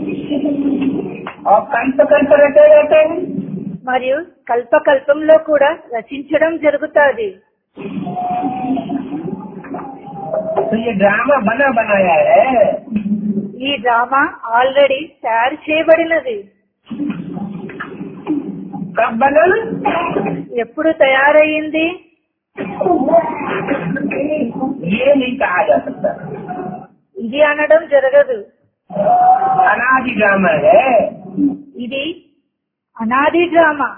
Speaker 2: और कल्प कल्प रचे जाते हैं
Speaker 1: మరియు కల్పకల్పంలో కూడా రచించడం జరుగుతాది
Speaker 2: तो ये ड्रामा बना बनाया है
Speaker 1: ఈ డ్రామా ఆల్రెడీ తయారు చేయబడినది
Speaker 2: कब बना
Speaker 1: ఎప్పుడు తయారయ్యింది
Speaker 2: ये नहीं कहा जा सकता
Speaker 1: ఇది అనడం జరగదు
Speaker 2: अनादि ड्रामा है
Speaker 1: ఇది అనాది డ్రామా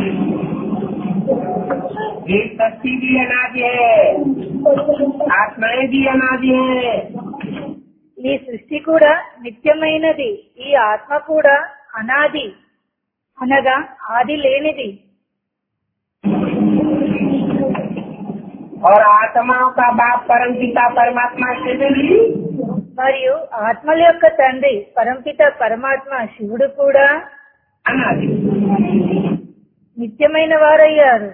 Speaker 2: ये शक्ति भी अनादि है आत्माएं भी अनादि है
Speaker 1: ఈ సృష్టి కూడా నిత్యమైనది ఈ ఆత్మ కూడా అనాది అనగా ఆది లేనిది
Speaker 2: और आत्माओं का बाप परम पिता परमात्मा से भी
Speaker 1: మరియు ఆత్మల యొక్క తండ్రి పరంపిత పరమాత్మ శివుడు కూడా
Speaker 2: अनादि
Speaker 1: నిత్యమైన వారయ్యారు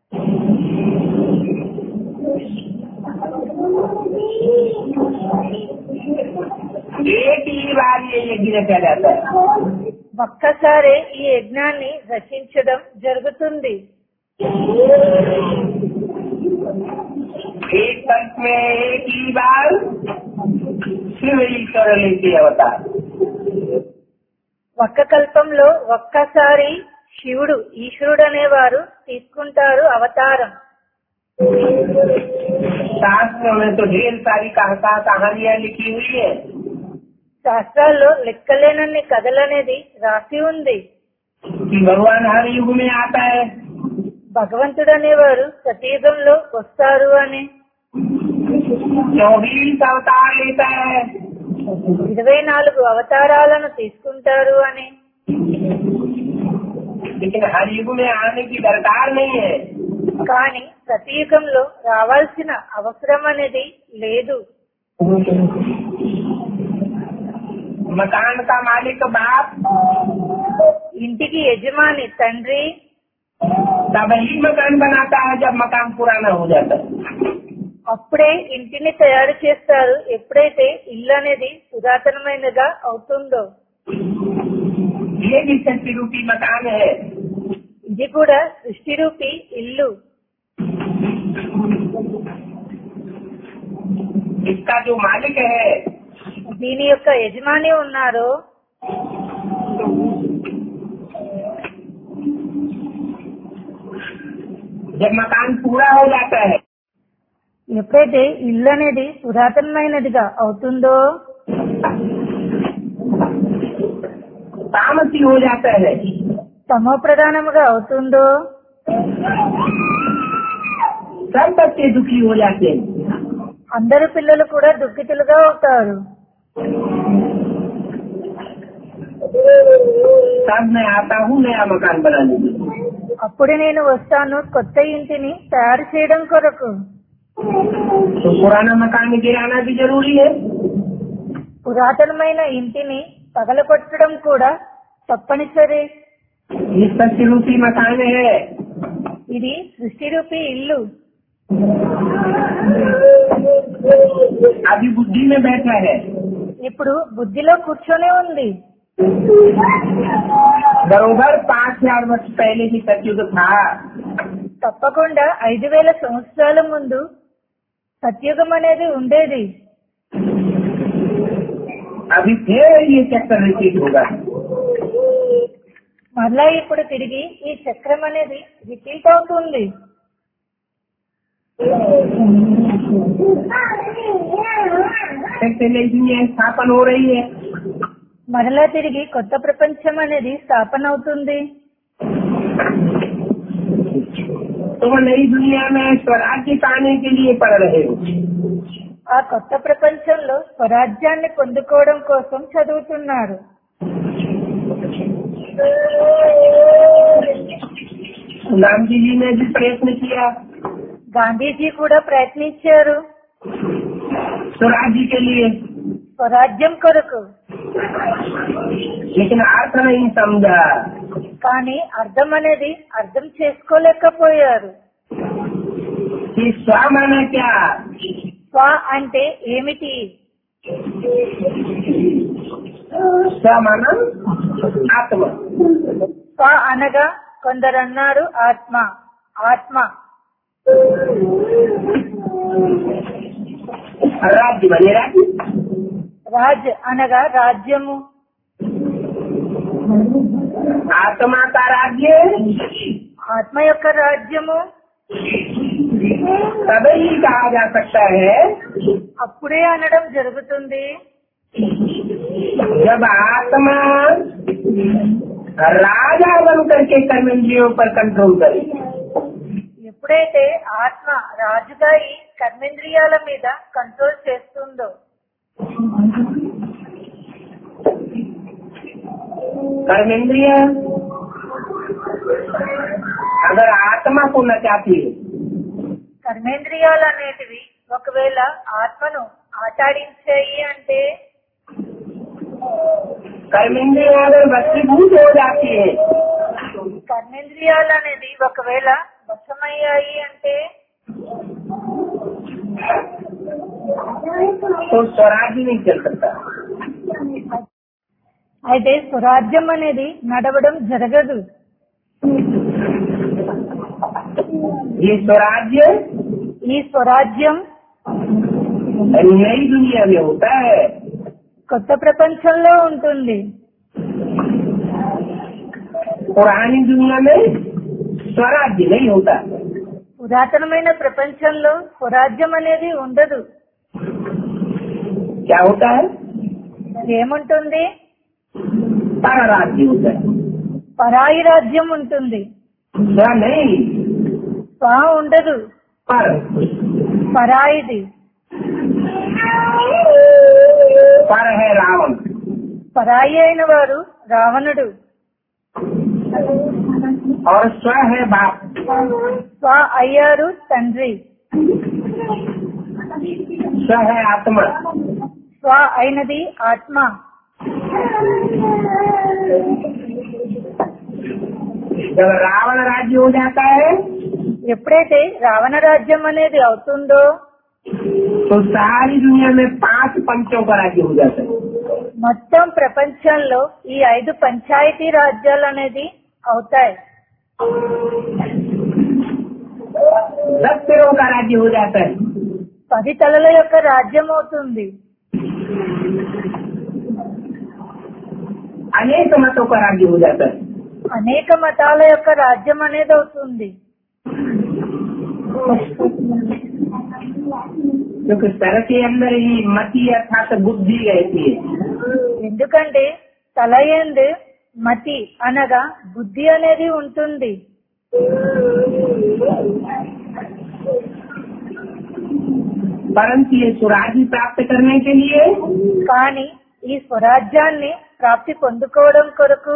Speaker 2: एक ही बार ये यज्ञ रचा जाता है
Speaker 1: ఒక్కసారే ఈ యజ్ఞాన్ని రచించడం జరుగుతుంది
Speaker 2: एक कल्प में एक ही बार शिव ईश्वर लेके अवतार
Speaker 1: ఒక్క కల్పంలో ఒక్కసారి శివుడు ఈశ్వరుడు అనేవారు తీసుకుంటారు అవతారం
Speaker 2: शास्त्रों में तो ढेर सारी कहाता कहानियां लिखी हुई है
Speaker 1: శాస్త్రాల్లో లెక్కలేనన్ని కథలనేది రాసి ఉంది
Speaker 2: कि भगवान हर युग में आता है
Speaker 1: భగవంతుడు అనేవారు సతీయుగంలో వస్తారు అని
Speaker 2: चौबीस अवतार लेता है
Speaker 1: ఇరవై నాలుగు అవతారాలను తీసుకుంటారు అని
Speaker 2: लेकिन हर युग में आने की दरकार नहीं है
Speaker 1: కానీ సతీయుగంలో రావాల్సిన అవసరం అనేది లేదు
Speaker 2: मकान का मालिक बाप
Speaker 1: ఇంటికి యజమాని తండ్రి
Speaker 2: तब ही मकान बनाता है जब मकान पुराना हो जाता है
Speaker 1: అప్పుడే ఇంటిని తయారు చేస్తారు ఎప్పుడైతే ఇల్లు అనేది పురాతనమైనగా అవుతుందో
Speaker 2: ये भी शक्ति रूपी मकान है
Speaker 1: ఇది కూడా సృష్టి రూపి ఇల్లు
Speaker 2: इसका जो मालिक है
Speaker 1: దీని యొక్క యజమాని ఉన్నారో
Speaker 2: जब मकान पूरा हो जाता है
Speaker 1: ఎప్పుడైతే ఇల్లు అనేది పురాతనమైనదిగా అవుతుందో
Speaker 2: तामसी हो जाता है
Speaker 1: తమో ప్రధానముగా అవుతుందో
Speaker 2: सब बच्चे दुखी हो जाते हैं
Speaker 1: అందరు పిల్లలు కూడా దుఃఖితులుగా అవుతారు
Speaker 2: तब मैं आता हूँ नया मकान बनाने के लिए
Speaker 1: అప్పుడు నేను వస్తాను కొత్త ఇంటిని తయారు చేయడం కొరకు
Speaker 2: तो पुराना मकान गिराना भी जरूरी है
Speaker 1: పురాతనమైన ఇంటిని పగలగొట్టడం కూడా తప్పనిసరి
Speaker 2: ये सत्य रूपी मकान है
Speaker 1: ఇది సృష్టి రూపీ ఇల్లు
Speaker 2: अभी बुद्धि में बैठा है
Speaker 1: ఇప్పుడు బుద్ధిలో కూర్చొని ఉంది
Speaker 2: बरोबर पाँच हजार वर्ष पहले ही सत्युग था
Speaker 1: తప్పకుండా ఐదు వేల సంవత్సరాల ముందు సత్యుగం అనేది ఉండేది
Speaker 2: अभी फिर ये चक्कर रिपीट होगा
Speaker 1: మరలా ఇప్పుడు తిరిగి ఈ చక్రం అనేది రిపీట్ అవుతుంది
Speaker 2: फिर से नई दुनिया स्थापन हो रही है
Speaker 1: మరలా తిరిగి కొత్త ప్రపంచం అనేది స్థాపన అవుతుంది
Speaker 2: तो वो नई दुनिया में स्वराज्य पाने के लिए पढ़ रहे हो
Speaker 1: ఆ కొత్త ప్రపంచంలో స్వరాజ్యాన్ని పొందుకోవడం కోసం చదువుతున్నారు
Speaker 2: राम जी जी ने भी प्रयत्न किया
Speaker 1: గాంధీజీ కూడా ప్రయత్నించారు
Speaker 2: स्वराज्य के लिए
Speaker 1: స్వరాజ్యం కొరకు
Speaker 2: लेकिन अर्थ नहीं समझा
Speaker 1: కానీ అర్థం అనేది అర్థం చేసుకోలేకపోయారు
Speaker 2: कि स्व माना क्या
Speaker 1: స్వ అంటే ఏమిటి
Speaker 2: स्व माना आत्मा
Speaker 1: స్వ అనగా కొందరు అన్నారు ఆత్మ ఆత్మ
Speaker 2: राज्य बने राज्य
Speaker 1: రాజ్ అనగా రాజ్యము
Speaker 2: आत्मा का राज्य
Speaker 1: ఆత్మ యొక్క రాజ్యము
Speaker 2: तभी कहा जा सकता है
Speaker 1: అప్పుడే అనడం జరుగుతుంది
Speaker 2: जब आत्मा राजा बन करके कर्मेंद्रियों पर कंट्रोल करे
Speaker 1: ఎప్పుడైతే ఆత్మ రాజుగా ఈ కర్మేంద్రియాల మీద కంట్రోల్ చేస్తుందో
Speaker 2: कर्मेंद्रिय अगर आत्मा को नचाती है
Speaker 1: కర్మేంద్రియాలు అనేటివి ఒకవేళ ఆత్మను ఆటాడించాయి అంటే
Speaker 2: कर्मेंद्रिय अगर वशीभूत हो जाती है
Speaker 1: కర్మేంద్రియాలు అనేది ఒకవేళ వశమయ్యాయి అంటే
Speaker 2: तो स्वराज ही नहीं चल सकता
Speaker 1: అయితే స్వరాజ్యం అనేది నడవడం జరగదు
Speaker 2: ये स्वराज्य
Speaker 1: ఈ స్వరాజ్యం
Speaker 2: नई दुनिया में होता है
Speaker 1: కొత్త ప్రపంచంలో ఉంటుంది
Speaker 2: पुरानी दुनिया में स्वराज्य नहीं होता
Speaker 1: పురాతనమైన ప్రపంచంలో స్వరాజ్యం అనేది ఉండదు
Speaker 2: क्या होता है
Speaker 1: ఏముంటుంది
Speaker 2: पर राज्य होता है
Speaker 1: పరాయి రాజ్యం ఉంటుంది
Speaker 2: स्व नहीं
Speaker 1: స్వా ఉండదు
Speaker 2: पर
Speaker 1: పరాయిది
Speaker 2: पर है रावण
Speaker 1: పరాయి అయిన వారు రావణుడు
Speaker 2: और स्व है बाप
Speaker 1: స్వ అయ్యారు తండ్రి
Speaker 2: स्व है आत्मा
Speaker 1: స్వ అయినది ఆత్మ
Speaker 2: जब रावण राज्य हो जाता है
Speaker 1: ఎప్పుడైతే రావణ రాజ్యం అనేది అవుతుందో
Speaker 2: तो सारी दुनिया में पांच पंचों का राज्य हो जाता है
Speaker 1: మొత్తం ప్రపంచంలో ఈ ఐదు పంచాయతీ రాజ్యాలు అనేది అవుతాయి
Speaker 2: दस सिरों का राज्य हो जाता है
Speaker 1: పది తలల యొక్క రాజ్యం అవుతుంది
Speaker 2: अनेक मतों का राज्य हो जाता है
Speaker 1: అనేక మతాల యొక్క రాజ్యం అనేది అవుతుంది
Speaker 2: क्योंकि सर के अंदर ही मति अर्थात बुद्धि रहती है
Speaker 1: ఎందుకంటే తల ఎందు మతి అనగా బుద్ధి అనేది ఉంటుంది
Speaker 2: परंतु ये स्वराज्य प्राप्त करने के लिए
Speaker 1: కానీ ఈ స్వరాజ్యాన్ని ప్రాప్తి పొందుకోవడం కొరకు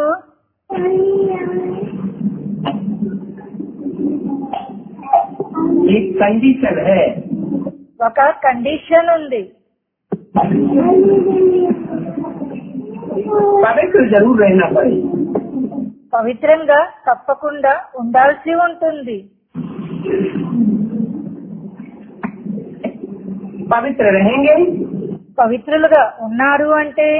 Speaker 2: एक कंडीशन है
Speaker 1: ఒక కండిషన్ ఉంది
Speaker 2: पवित्र जरूर रहना पड़े
Speaker 1: పవిత్రంగా తప్పకుండా ఉండాల్సి ఉంటుంది
Speaker 2: पवित्र रहेंगे
Speaker 1: పవిత్రులుగా ఉన్నారు అంటే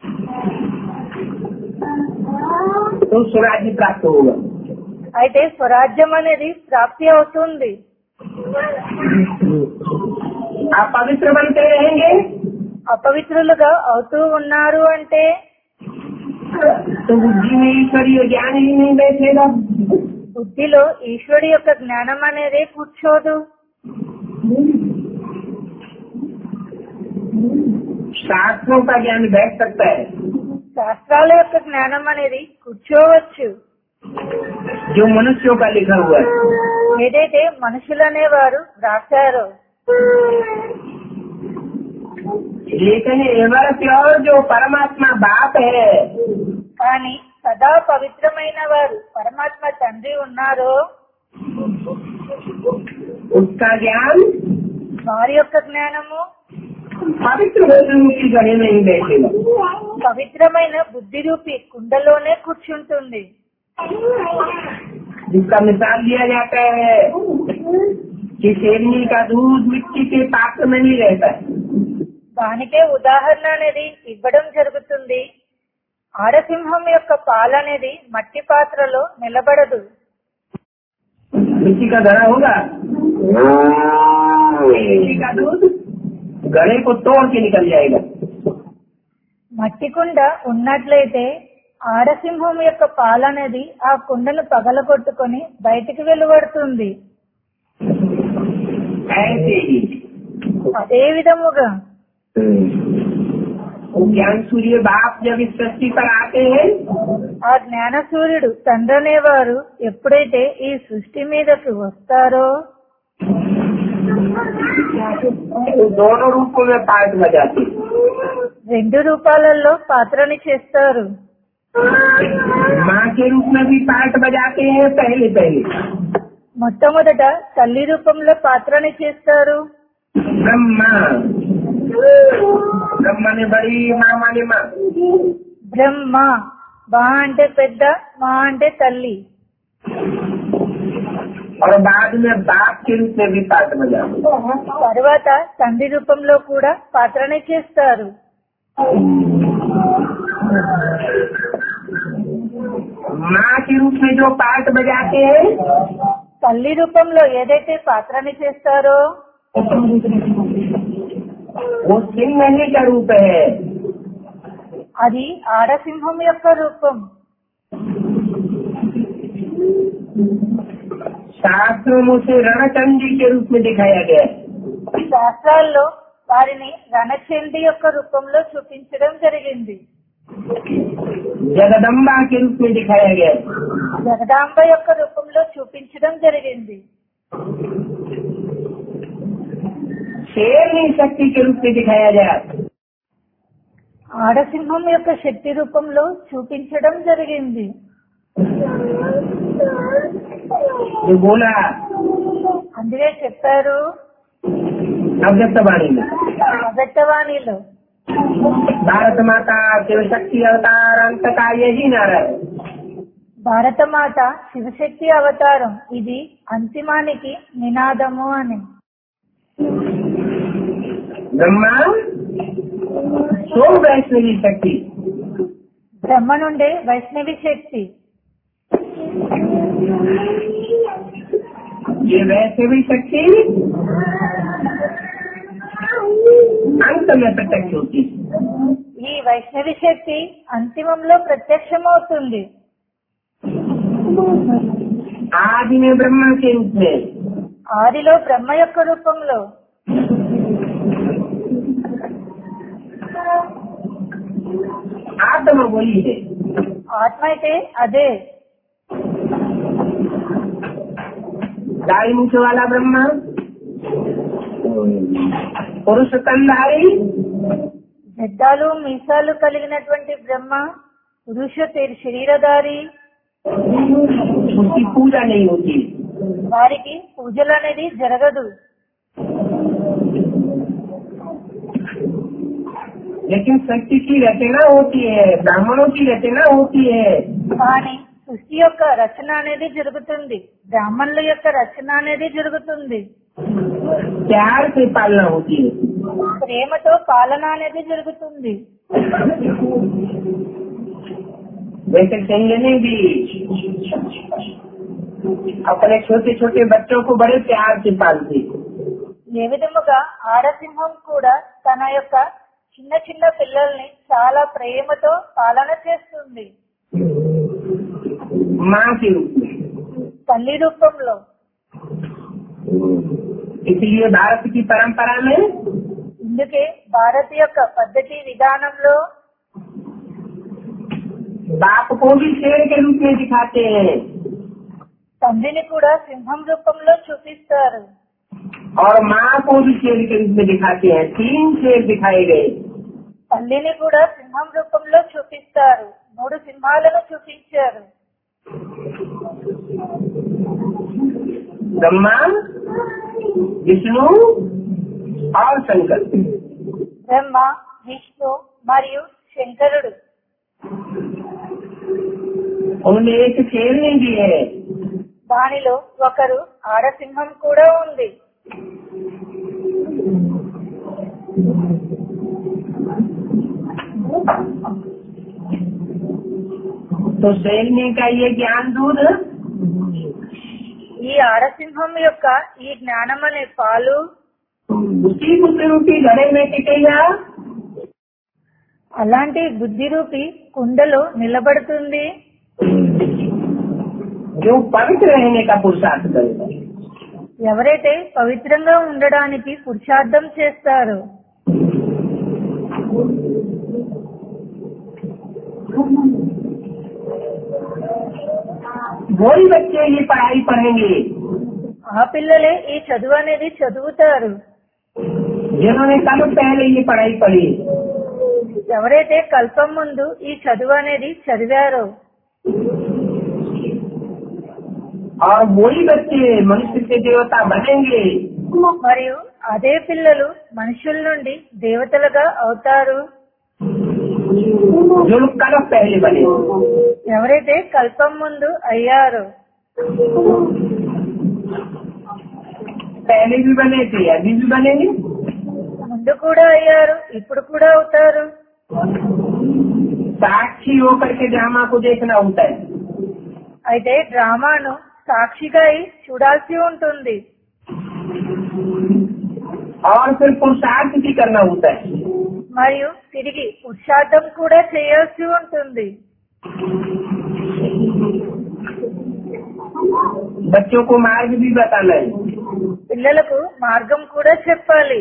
Speaker 2: तो स्वराज्य प्राप्त होगा
Speaker 1: అయితే స్వరాజ్యం అనేది ప్రాప్తి అవుతుంది
Speaker 2: आप पवित्र बनते रहेंगे
Speaker 1: అపవిత్రులుగా అవుతూ ఉన్నారు అంటే
Speaker 2: तो बुद्धि में ईश्वरीय ज्ञान ही नहीं बैठेगा
Speaker 1: బుద్ధిలో ఈశ్వరుడి యొక్క జ్ఞానం అనేది కూర్చోదు
Speaker 2: शास्त्रों का ज्ञान बैठ सकता है
Speaker 1: శాస్త్రాల యొక్క జ్ఞానం అనేది కూర్చోవచ్చు
Speaker 2: जो मनुष्यों का लिखा हुआ है
Speaker 1: ఏదైతే మనుషులనే వారు రాశారో
Speaker 2: लेकिन एवर प्योर जो परमात्मा बाप है
Speaker 1: కానీ సదా పవిత్రమైన వారు పరమాత్మ తండ్రి ఉన్నారో
Speaker 2: उसका ज्ञान
Speaker 1: వారి యొక్క జ్ఞానము
Speaker 2: पवित्र होने की गढ़े में ही बैठेगा
Speaker 1: పవిత్రమైన బుద్ధి రూపి కుండలోనే కూర్చుంటుంది
Speaker 2: जिसका मिसाल दिया जाता है कि शेरनी का दूध मिट्टी के पात्र में नहीं रहता है
Speaker 1: దానికే ఉదాహరణ అనేది ఇవ్వడం జరుగుతుంది ఆడసింహం యొక్క పాలు అనేది మట్టి పాత్రలో నిలబడదు
Speaker 2: मिट्टी का घड़ा होगा मिट्टी का दूध घड़े को तोड़ के निकल जाएगा
Speaker 1: మట్టి కుండ ఉన్నట్లయితే ఆడసింహం యొక్క పాలు అనేది ఆ కుండను పగలగొట్టుకొని బయటికి వెలువడుతుంది
Speaker 2: ऐसे ही
Speaker 1: అదే విధముగా
Speaker 2: वो ज्ञान सूर्य बाप जब इस सृष्टि पर आते हैं
Speaker 1: ఆ జ్ఞాన సూర్యుడు తండ్రి అనేవారు ఎప్పుడైతే ఈ సృష్టి మీదకి వస్తారో
Speaker 2: तो दोनों रूपों में पार्ट बजाते हैं।
Speaker 1: రెండు రూపాలలో పాత్రని చేస్తారు
Speaker 2: माँ के रूप में भी पार्ट बजाते हैं पहले पहले
Speaker 1: మొట్టమొదట తల్లి రూపంలో పాత్రని చేస్తారు
Speaker 2: ब्रह्मा ब्रह्मा ने बड़ी माँ माने माँ
Speaker 1: బ్రహ్మ బా అంటే పెద్ద మా అంటే తల్లి
Speaker 2: और बाद में बाप के रूप में भी पार्ट बजाते हैं।
Speaker 1: తర్వాత తండ్రి రూపంలో కూడా పాత్రని చేస్తారు
Speaker 2: माँ के रूप में जो पार्ट बजाते हैं
Speaker 1: తల్లి రూపంలో ఏదైతే పాత్రని చేస్తారో
Speaker 2: वो सिंह का रूप है
Speaker 1: అది ఆడసింహం యొక్క రూపం
Speaker 2: शास्त्रों में उसे रणचंडी के रूप में दिखाया गया है।
Speaker 1: శాస్త్రాల్లో వారిని రణచండి యొక్క రూపంలో చూపించడం జరిగింది
Speaker 2: जगदम्बा के रूप में दिखाया गया है।
Speaker 1: జగదాంబ యొక్క రూపంలో చూపించడం జరిగింది
Speaker 2: शेरनी शक्ति के रूप में दिखाया गया
Speaker 1: ఆడసింహం యొక్క శక్తి రూపంలో చూపించడం జరిగింది
Speaker 2: जो बोला
Speaker 1: అందుకే చెప్పారు
Speaker 2: अव्यक्तवाणी में
Speaker 1: మొదటవాణిలో
Speaker 2: भारत माता शिव शक्ति अवतार अंत का यही नारा है
Speaker 1: భారతమాత శివశక్తి అవతారం ఇది అంతిమానికి నినాదము అని
Speaker 2: ब्रह्मा सो वैष्णवी शक्ति
Speaker 1: బ్రహ్మ నుండే వైష్ణవి శక్తి
Speaker 2: ये वैष्णवी शक्ति अंत में प्रत्यक्ष होती है
Speaker 1: ఈ వైష్ణవి శక్తి అంతిమంలో ప్రత్యక్షమవుతుంది
Speaker 2: आदि में ब्रह्मा के रूप में
Speaker 1: ఆదిలో బ్రహ్మ యొక్క రూపంలో
Speaker 2: आत्मा वही है
Speaker 1: ఆత్మ అయితే అదే
Speaker 2: दाई मुख वाला ब्रह्मा पुरुष तंधारी
Speaker 1: గడ్డాలు మీసాలు కలిగినటువంటి బ్రహ్మ పురుష తె- శరీరధారి
Speaker 2: उसकी पूजा नहीं होती
Speaker 1: వారికి పూజలు అనేది జరగదు
Speaker 2: लेकिन शक्ति की रचना होती है ब्राह्मणों की रचना होती है
Speaker 1: కానీ సృష్టి యొక్క రచన అనేది జరుగుతుంది బ్రాహ్మణుల యొక్క రచన అనేది జరుగుతుంది
Speaker 2: प्यार से पालना होती है
Speaker 1: ప్రేమతో పాలన అనేది జరుగుతుంది
Speaker 2: वैसे संजने भी अपने छोटे छोटे बच्चों को बड़े प्यार से पालती
Speaker 1: ఏ విధముగా ఆడసింహం కూడా తన యొక్క చిన్న చిన్న పిల్లల్ని చాలా ప్రేమతో పాలన చేస్తుంది
Speaker 2: माँ के रूप में
Speaker 1: తల్లి రూపంలో
Speaker 2: इसलिए भारत की परंपरा में
Speaker 1: ఇందుకే భారత యొక్క పద్ధతి విధానంలో
Speaker 2: बाप को भी शेर के रूप में दिखाते हैं
Speaker 1: తండ్రిని కూడా సింహం రూపంలో చూపిస్తారు
Speaker 2: और माँ को भी शेर के रूप में दिखाते हैं तीन शेर दिखाए गए
Speaker 1: తల్లిని కూడా సింహం రూపంలో చూపిస్తారు మూడు సింహాలను చూపించారు
Speaker 2: ब्रह्मा विष्णु और शंकर
Speaker 1: బ్రహ్మ విష్ణు మరియు శంకరుడు
Speaker 2: उनमें एक शेर नहीं भी है
Speaker 1: దానిలో ఒకరు ఆడసింహం కూడా ఉంది
Speaker 2: तो शेरनी का ये ज्ञान दूध
Speaker 1: ఈ ఆడసింహం యొక్క ఈ జ్ఞానం అనే పాలు
Speaker 2: उसी बुद्ध रूपी घड़े में टिकेगा
Speaker 1: అలాంటి బుద్ధి రూపి కుండలో నిలబడుతుంది
Speaker 2: जो पवित्र रहने का पुरुषार्थ करेगा
Speaker 1: ఎవరైతే పవిత్రంగా ఉండడానికి పురుషార్థం చేస్తారో
Speaker 2: वही बच्चे ये पढ़ाई पढ़ेंगे
Speaker 1: ఆ పిల్లలే ఈ చదువు అనేది చదువుతారు
Speaker 2: जिन्होंने कल पहले ये पढ़ाई पढ़ी
Speaker 1: ఎవరైతే కల్పం ముందు ఈ చదువు అనేది చదివారో
Speaker 2: और वही बच्चे मनुष्य से देवता बनेंगे
Speaker 1: మరియు అదే పిల్లలు మనుషుల నుండి దేవతలుగా అవుతారు
Speaker 2: जो लोग कल पहले बने
Speaker 1: ఎవరైతే కల్పం ముందు అయ్యారో
Speaker 2: पहले भी बने थे अभी भी बनेंगे
Speaker 1: ముందు కూడా అయ్యారు ఇప్పుడు కూడా అవుతారు
Speaker 2: साक्षी होकर के ड्रामा को देखना होता है
Speaker 1: అయితే డ్రామాను సాక్షిగా అయి చూడాల్సి ఉంటుంది
Speaker 2: और फिर पुरुषार्थ भी करना होता है
Speaker 1: మరియు తిరిగి పురుషార్థం కూడా చేయాల్సి ఉంటుంది
Speaker 2: बच्चों को मार्ग भी बताना है
Speaker 1: పిల్లలకు మార్గం కూడా చెప్పాలి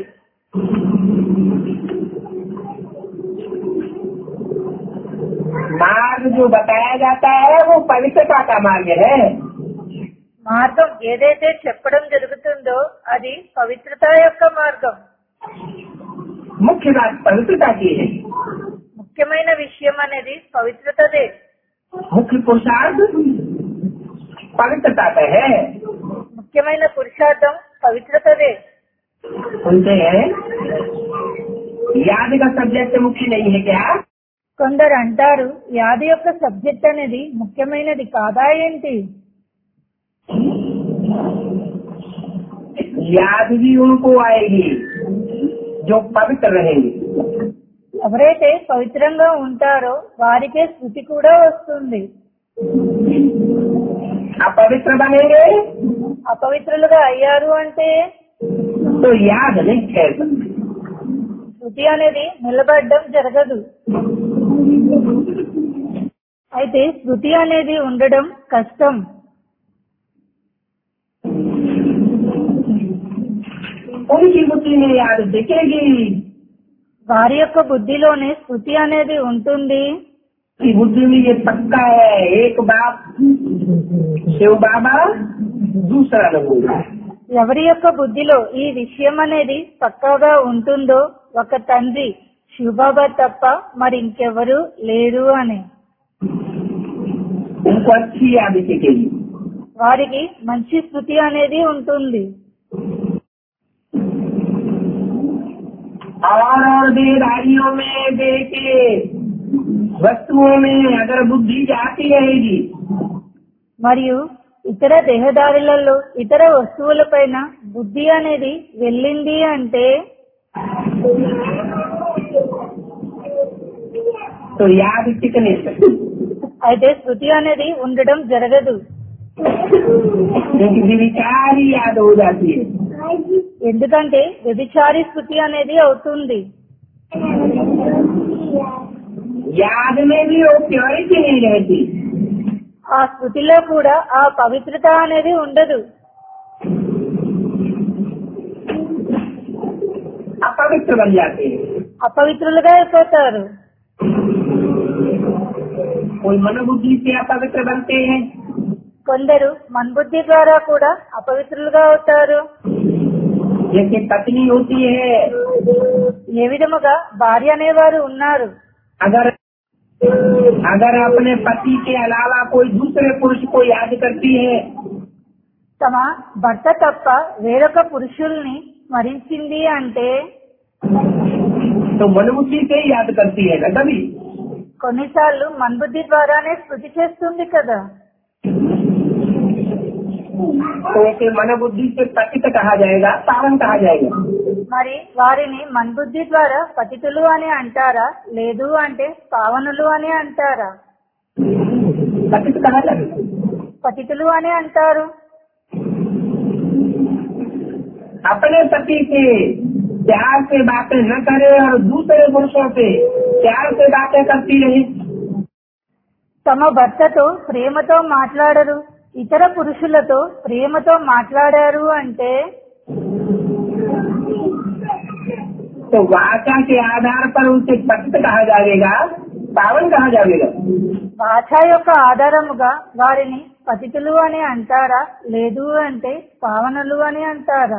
Speaker 2: मार्ग जो बताया जाता है वो पवित्रता का मार्ग है
Speaker 1: మార్గం ఏదైతే చెప్పడం జరుగుతుందో అది పవిత్రత యొక్క మార్గం
Speaker 2: मुख्य बात पवित्रता की है
Speaker 1: ముఖ్యమైన విషయం అనేది పవిత్రతదే
Speaker 2: मुख्य पुरुषार्थ पवित्रता का है
Speaker 1: ముఖ్యమైన పురుషార్థం పవిత్రతదే
Speaker 2: सुनते हैं याद का सब्जेक्ट मुख्य नहीं है क्या
Speaker 1: కొందరు అంటారు వ్యాధి యొక్క సబ్జెక్ట్ అనేది ముఖ్యమైనది కాదా ఏంటి
Speaker 2: याद भी उनको आएगी जो पवित्र रहेंगे
Speaker 1: ఎవరైతే పవిత్రంగా ఉంటారో వారికే శృతి కూడా వస్తుంది
Speaker 2: अपवित्र बनेंगे
Speaker 1: అపవిత్రులుగా అయ్యారు అంటే
Speaker 2: तो याद नहीं ठहर सकते
Speaker 1: శృతి అనేది నిలబడడం జరగదు అయితే శృతి అనేది ఉండడం కష్టం
Speaker 2: उनकी बुद्धि में याद दिखेगी
Speaker 1: వారి యొక్క బుద్ధిలోనే శృతి అనేది ఉంటుంది
Speaker 2: कि बुद्धि में ये पक्का है एक बाप शिव बाबा दूसरा लोग
Speaker 1: ఎవరి యొక్క బుద్ధిలో ఈ విషయం అనేది పక్కాగా ఉంటుందో ఒక తండ్రి శివబాబా తప్ప మరి ఇంకెవరు లేరు అని
Speaker 2: उनको अच्छी याद सीखेगी
Speaker 1: వారికి మంచి స్మృతి అనేది ఉంటుంది
Speaker 2: और और देहधारियों में देखे वस्तुओं में अगर बुद्धि जाती रहेगी
Speaker 1: మరియు ఇతర దేహదారులలో ఇతర వస్తువులపైన బుద్ధి అనేది వెళ్ళింది అంటే
Speaker 2: तो याद टिकने सकती
Speaker 1: అయితే శృతి అనేది ఉండడం జరగదు
Speaker 2: क्योंकि विचार ही याद हो जाती है
Speaker 1: ఎందుకంటే వ్యభిచారి స్థుతి అనేది అవుతుంది
Speaker 2: याद में भी वो प्योरिटी नहीं रहती
Speaker 1: ఆ స్థుతిలో కూడా ఆ పవిత్రత అనేది ఉండదు
Speaker 2: अपवित्र बन जाते हैं
Speaker 1: అపవిత్రులుగా అయిపోతారు
Speaker 2: कोई मनोबुद्धि से अपवित्र बनते हैं
Speaker 1: కొందరు మన్బుద్ధి ద్వారా కూడా అపవిత్రులుగా అవుతారు
Speaker 2: जैसे पत्नी होती है
Speaker 1: ఏ విధముగా భార్య అనేవారు ఉన్నారు
Speaker 2: अगर अगर अपने पति के अलावा कोई दूसरे पुरुष को याद करती है
Speaker 1: తమ భర్త తప్ప వేరొక పురుషుల్ని స్మరించింది అంటే
Speaker 2: तो मनोबुद्धि से ही याद करती है ना तभी
Speaker 1: కొన్నిసార్లు మన్బుద్ధి ద్వారానే స్థుతి చేస్తుంది కదా
Speaker 2: तो उसे मनोबुद्धि से पतित कहा जाएगा पावन कहा जाएगा
Speaker 1: మరి వారిని మన్బుద్ధి ద్వారా పతితులు అని అంటారా లేదు అంటే పావనులు అని అంటారా
Speaker 2: पतित कहा जाएगा
Speaker 1: పతితులు అని అంటారు
Speaker 2: अपने पति से प्यार से बातें न करे और दूसरे पुरुषों से प्यार से बातें करती रहे
Speaker 1: తమ భర్తతో ప్రేమతో మాట్లాడరు ఇతర పురుషులతో ప్రేమతో మాట్లాడారు అంటే
Speaker 2: तो वाचा के आधार पर उसे पतित कहा जाएगा पावन कहा जाएगा
Speaker 1: భాష యొక్క ఆధారముగా వారిని పతితులు అని అంటారా లేదు అంటే పావనులు అని అంటారా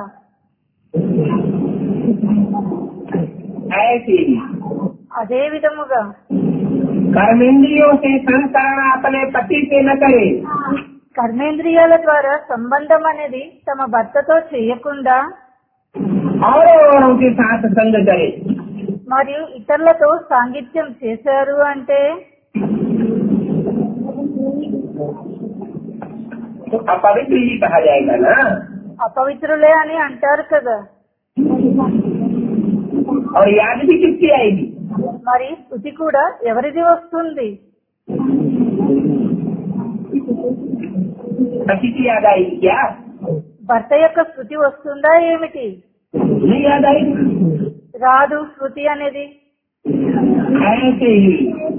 Speaker 2: ऐसे ही
Speaker 1: అదే విధముగా
Speaker 2: कर्मेंद्रियों से संकरण अपने पति से न करे
Speaker 1: కర్మేంద్రియాల ద్వారా సంబంధం అనేది తమ భర్తతో చేయకుండా
Speaker 2: और औरों के साथ संग करे
Speaker 1: మరియు ఇతరులతో సాంగిత్యం చేశారు అంటే
Speaker 2: तो अपवित्र ही कहा जाएगा ना
Speaker 1: అపవిత్రులే అని అంటారు కదా
Speaker 2: और याद भी किसकी आएगी
Speaker 1: మరి స్థుతి కూడా ఎవరిది వస్తుంది
Speaker 2: पति की याद आएगी क्या
Speaker 1: భర్త యొక్క స్థుతి వస్తుందా ఏమిటి
Speaker 2: नहीं याद आएगी
Speaker 1: రాదు స్థుతి అనేది
Speaker 2: ऐसे ही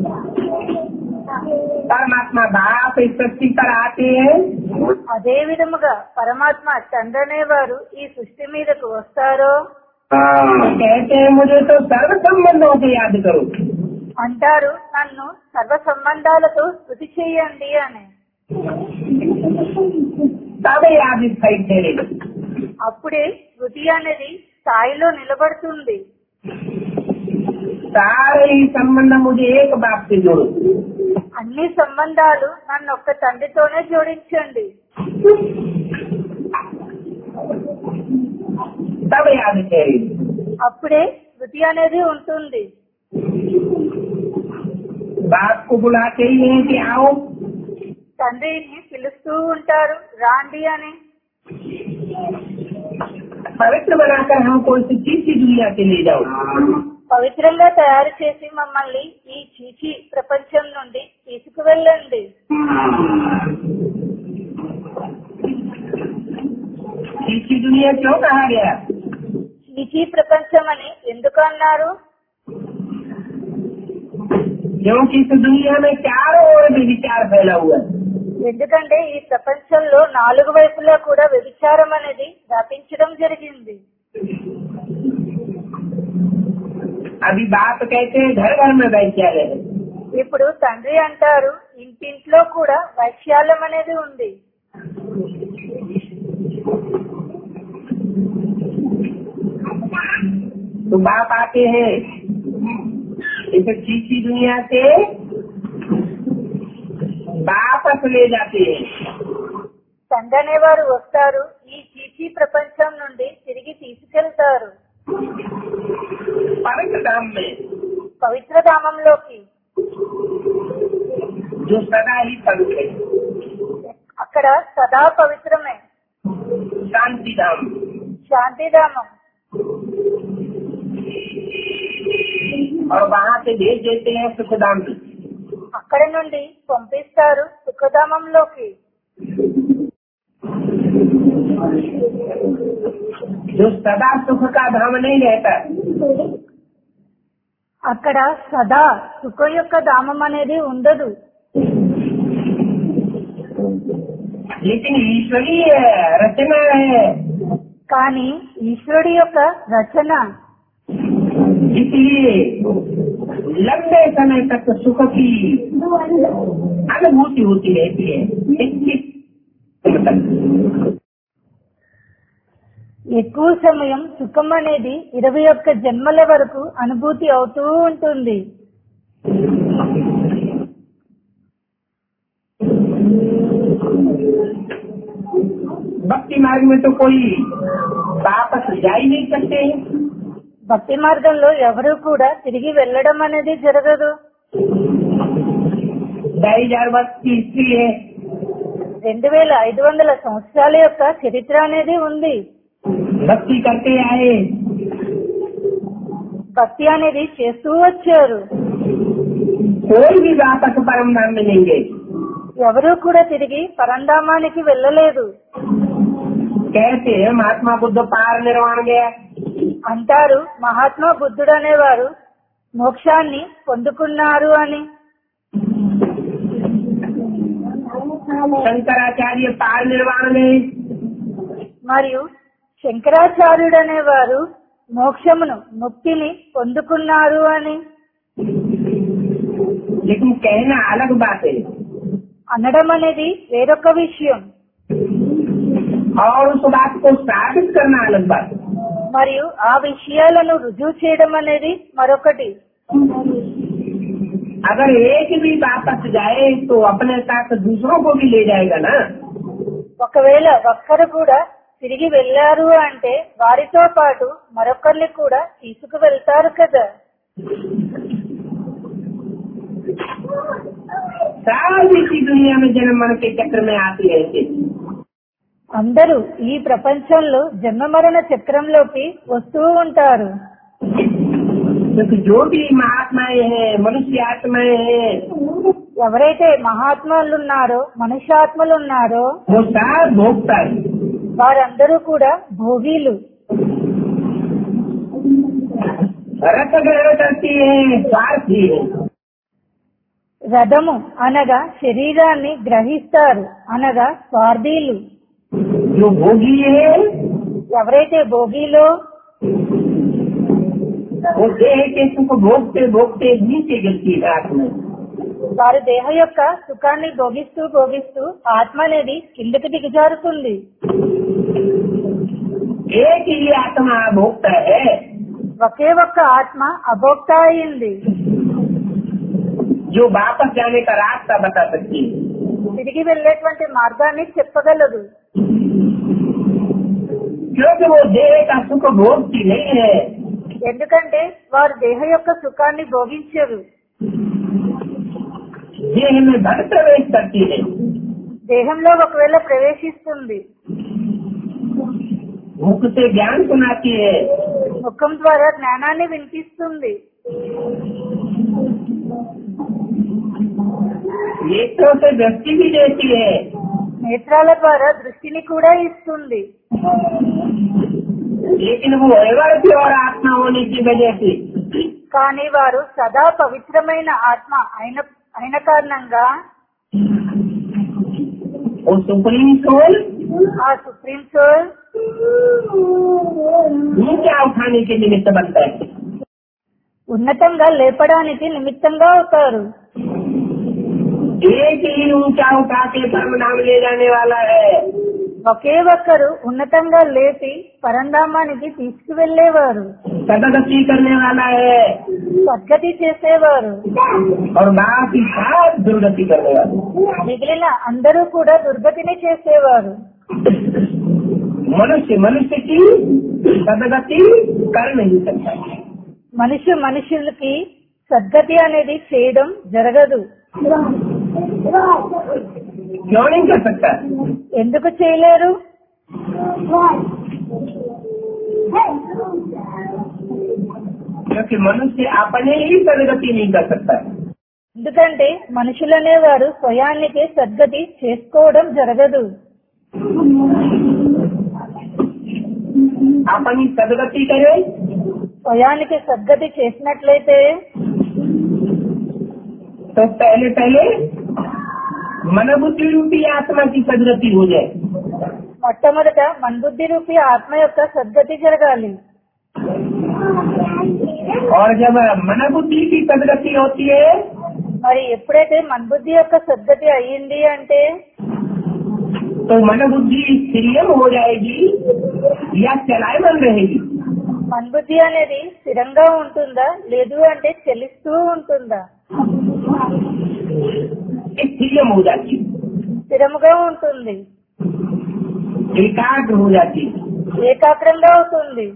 Speaker 2: परमात्मा बाप इस सृष्टि पर आते हैं
Speaker 1: అదే విధముగా పరమాత్మ తండ్రి అనేవారు ఈ సృష్టి మీదకు వస్తారో
Speaker 2: कहते हैं मुझे तो सर्व संबंधों से याद करो
Speaker 1: అంటారు నన్ను సర్వ సంబంధాలతో స్థుతి చేయండి అని
Speaker 2: तब याद स्थायी ठहरेगी
Speaker 1: అప్పుడే శృతి అనేది స్థాయిలో నిలబడుతుంది
Speaker 2: सारे ही संबंध मुझे एक बाप से जोड़ो
Speaker 1: అన్ని సంబంధాలు నన్ను ఒక్క తండ్రితోనే జోడించండి
Speaker 2: तब याद ठहरेगी
Speaker 1: అప్పుడే శృతి అనేది ఉంటుంది
Speaker 2: बाप को बुलाते ही हैं कि आओ
Speaker 1: తండ్రిని పిలుస్తూ ఉంటారు రాండి అని
Speaker 2: पवित्र बनाकर हमको इस तीसरी दुनिया से ले जाओ
Speaker 1: పవిత్రంగా తయారు చేసి మమ్మల్ని ఈ చీచి ప్రపంచం నుండి తీసుకువెళ్ళండి
Speaker 2: तीसरी दुनिया क्यों कहा गया
Speaker 1: చీచి ప్రపంచం అని ఎందుకు అన్నారు
Speaker 2: क्योंकि इस दुनिया में चारों ओर भी विचार फैला हुआ है
Speaker 1: ఎందుకంటే ఈ ప్రపంచంలో నాలుగు వైపులా కూడా వ్యభిచారం అనేది వ్యాపించడం జరిగింది
Speaker 2: अभी बाप कहते हैं घर घर में वैश्यालय है
Speaker 1: ఇప్పుడు తండ్రి అంటారు ఇంటింట్లో కూడా వైశ్యాల్యం అనేది ఉంది
Speaker 2: तो बाप आते हैं इसे चीची दुनिया से वापस ले जाते हैं
Speaker 1: తండ్రి అనేవారు వస్తారు ఈ చీచీ ప్రపంచం నుండి తిరిగి తీసుకెళ్తారు
Speaker 2: पवित्र धाम में
Speaker 1: పవిత్ర ధామంలోకి
Speaker 2: जो सदा ही पवित्र है
Speaker 1: అక్కడ సదా పవిత్రమే
Speaker 2: शांति धाम
Speaker 1: శాంతిధామం
Speaker 2: और वहाँ से भेज देते हैं सुखधाम में
Speaker 1: అక్కడి నుండి పంపిస్తారు సుఖధామంలోకి
Speaker 2: जो सदा सुख का धाम नहीं रहता
Speaker 1: అక్కడ సదా సుఖ యొక్క ధామం అనేది ఉండదు
Speaker 2: लेकिन ईश्वरीय रचना है
Speaker 1: కానీ ఈశ్వరుడి యొక్క రచన
Speaker 2: इसलिए लंबे समय तक सुख की अनुभूति होती रहती है इक्कीस तक
Speaker 1: ఎక్కువ సమయం సుఖం అనేది ఇరవై ఒక్క జన్మల వరకు అనుభూతి అవుతూ ఉంటుంది
Speaker 2: भक्ति मार्ग में तो कोई वापस जा ही नहीं सकते
Speaker 1: భక్తి మార్గంలో ఎవరు కూడా తిరిగి వెళ్ళడం అనేది జరగదు
Speaker 2: ढाई हजार वर्ष की हिस्ट्री है
Speaker 1: రెండు వేల ఐదు వందల సంవత్సరాల యొక్క చరిత్ర అనేది ఉంది
Speaker 2: भक्ति करते आए
Speaker 1: భక్తి అనేది చేస్తూ వచ్చారు
Speaker 2: कोई भी वापस परम धाम में नहीं गए
Speaker 1: ఎవరూ కూడా తిరిగి పరంధామానికి వెళ్ళలేదు
Speaker 2: कहते हैं महात्मा बुद्ध पार निर्वाण गया
Speaker 1: అంటారు మహాత్మా బుద్ధుడు అనేవారు మోక్షాన్ని పొందుకున్నారు అని
Speaker 2: शंकराचार्य पार निर्वाण गए
Speaker 1: మరియు శంకరాచార్యుడు అనేవారు మోక్షమును ముక్తిని పొందుకున్నారు అని
Speaker 2: लेकिन कहना अलग बात है
Speaker 1: అనడం అనేది వేరొక విషయం
Speaker 2: और उस बात को साबित करना अलग बात है
Speaker 1: మరియు ఆ విషయాలను రుజువు చేయడం అనేది మరొకటి
Speaker 2: अगर एक भी वापस जाए तो अपने साथ दूसरों को भी ले जाएगा ना
Speaker 1: ఒకవేళ ఒక్కరు కూడా తిరిగి వెళ్ళారు అంటే వారితో పాటు మరొకరిని కూడా తీసుకు వెళ్తారు కదా
Speaker 2: सारी इसी दुनिया में जन्म मरण के चक्र में आती रहती है
Speaker 1: అందరూ ఈ ప్రపంచంలో జన్మ మరణ చక్రంలోకి వస్తూ ఉంటారు
Speaker 2: क्योंकि जो भी महात्माएं हैं मनुष्य आत्माएं हैं
Speaker 1: ఎవరైతే మహాత్ములు ఉన్నారో మనుష్యాత్మలు ఉన్నారో
Speaker 2: वो सार भोगता है
Speaker 1: వారందరూ కూడా భోగిలు
Speaker 2: रथ ग्रहण करती है स्वार्थी है
Speaker 1: రథము అనగా శరీరాన్ని గ్రహిస్తారు అనగా స్వార్థీలు
Speaker 2: जो भोगी है
Speaker 1: ఎవరైతే భోగిలో
Speaker 2: वो देह के सुख भोगते भोगते नीचे गिरती है आत्मा
Speaker 1: వారి దేహ యొక్క సుఖాన్ని భోగిస్తూ భోగిస్తూ ఆత్మ అనేది కిందకి దిగజారుతుంది
Speaker 2: एक ही आत्मा भोगता है
Speaker 1: ఒకే ఒక్క ఆత్మ అభోక్త అయింది
Speaker 2: जो वापस जाने का रास्ता बता सकती है
Speaker 1: తిరిగి వెళ్ళేటువంటి మార్గాన్ని చెప్పగలదు
Speaker 2: क्योंकि वो देह का सुख भोगती नहीं है
Speaker 1: ఎందుకంటే వారు దేహ యొక్క సుఖాన్ని భోగించరు
Speaker 2: देह में धन प्रवेश करती है
Speaker 1: దేహంలో ఒకవేళ ప్రవేశిస్తుంది
Speaker 2: मुख से ज्ञान सुनाती है
Speaker 1: ముఖం ద్వారా జ్ఞానాన్ని వినిపిస్తుంది
Speaker 2: नेत्रों से दृष्टि भी देती है
Speaker 1: నేత్రాల ద్వారా దృష్టిని కూడా ఇస్తుంది
Speaker 2: लेकिन वो एवर प्योर आत्मा होने की वजह से
Speaker 1: కానీ వారు సదా పవిత్రమైన ఆత్మ అయిన అయిన కారణంగా
Speaker 2: वो सुप्रीम सोल
Speaker 1: ఆ సుప్రీం సోల్
Speaker 2: नीचा उठाने के निमित्त बनता है
Speaker 1: ఉన్నతంగా లేపడానికి నిమిత్తంగా అవుతారు
Speaker 2: एक ही ऊंचा उठा के परम नाम ले जाने वाला है
Speaker 1: ఒకే ఒక్కరు ఉన్నతంగా లేపి పరంధామానికి తీసుకువెళ్లేవారు
Speaker 2: सदगति करने वाला है
Speaker 1: సద్గతి చేసేవారు
Speaker 2: और बाकी सब दुर्गति करने वाले
Speaker 1: మిగిలిన అందరూ కూడా దుర్గతిని చేసేవారు
Speaker 2: मनुष्य मनुष्य की सदगति कर नहीं सकता
Speaker 1: మనిషి మనుషులకి సద్గతి అనేది చేయడం జరగదు
Speaker 2: क्यों नहीं कर सकता
Speaker 1: ఎందుకు చేయలేరు
Speaker 2: क्योंकि मनुष्य अपने ही सदगति नहीं कर सकता
Speaker 1: ఎందుకంటే మనుషులనేవారు స్వయానికి సద్గతి చేసుకోవడం జరగదు
Speaker 2: अपनी सदगति करे
Speaker 1: స్వయానికి సద్గతి చేసినట్లయితే
Speaker 2: तो पहले पहले मन बुद्धि रूपी आत्मा की सदगति हो जाए
Speaker 1: మొట్టమొదట మన్బుద్ధి రూపి ఆత్మ యొక్క సద్గతి జరగాలి
Speaker 2: और जब मन बुद्धि की सदगति होती है
Speaker 1: మరి ఎప్పుడైతే మన్బుద్ధి యొక్క సద్గతి అయ్యింది అంటే
Speaker 2: तो मन बुद्धि संयम हो जाएगी या चलायमन रहेगी
Speaker 1: మన్బుద్ధి అనేది స్థిరంగా ఉంటుందా లేదు అంటే చెల్లిస్తూ ఉంటుందా
Speaker 2: एक संयम हो जाती
Speaker 1: స్థిరముగా ఉంటుంది
Speaker 2: है एकाग्र हो जाती है
Speaker 1: ఏకాగ్రంగా అవుతుంది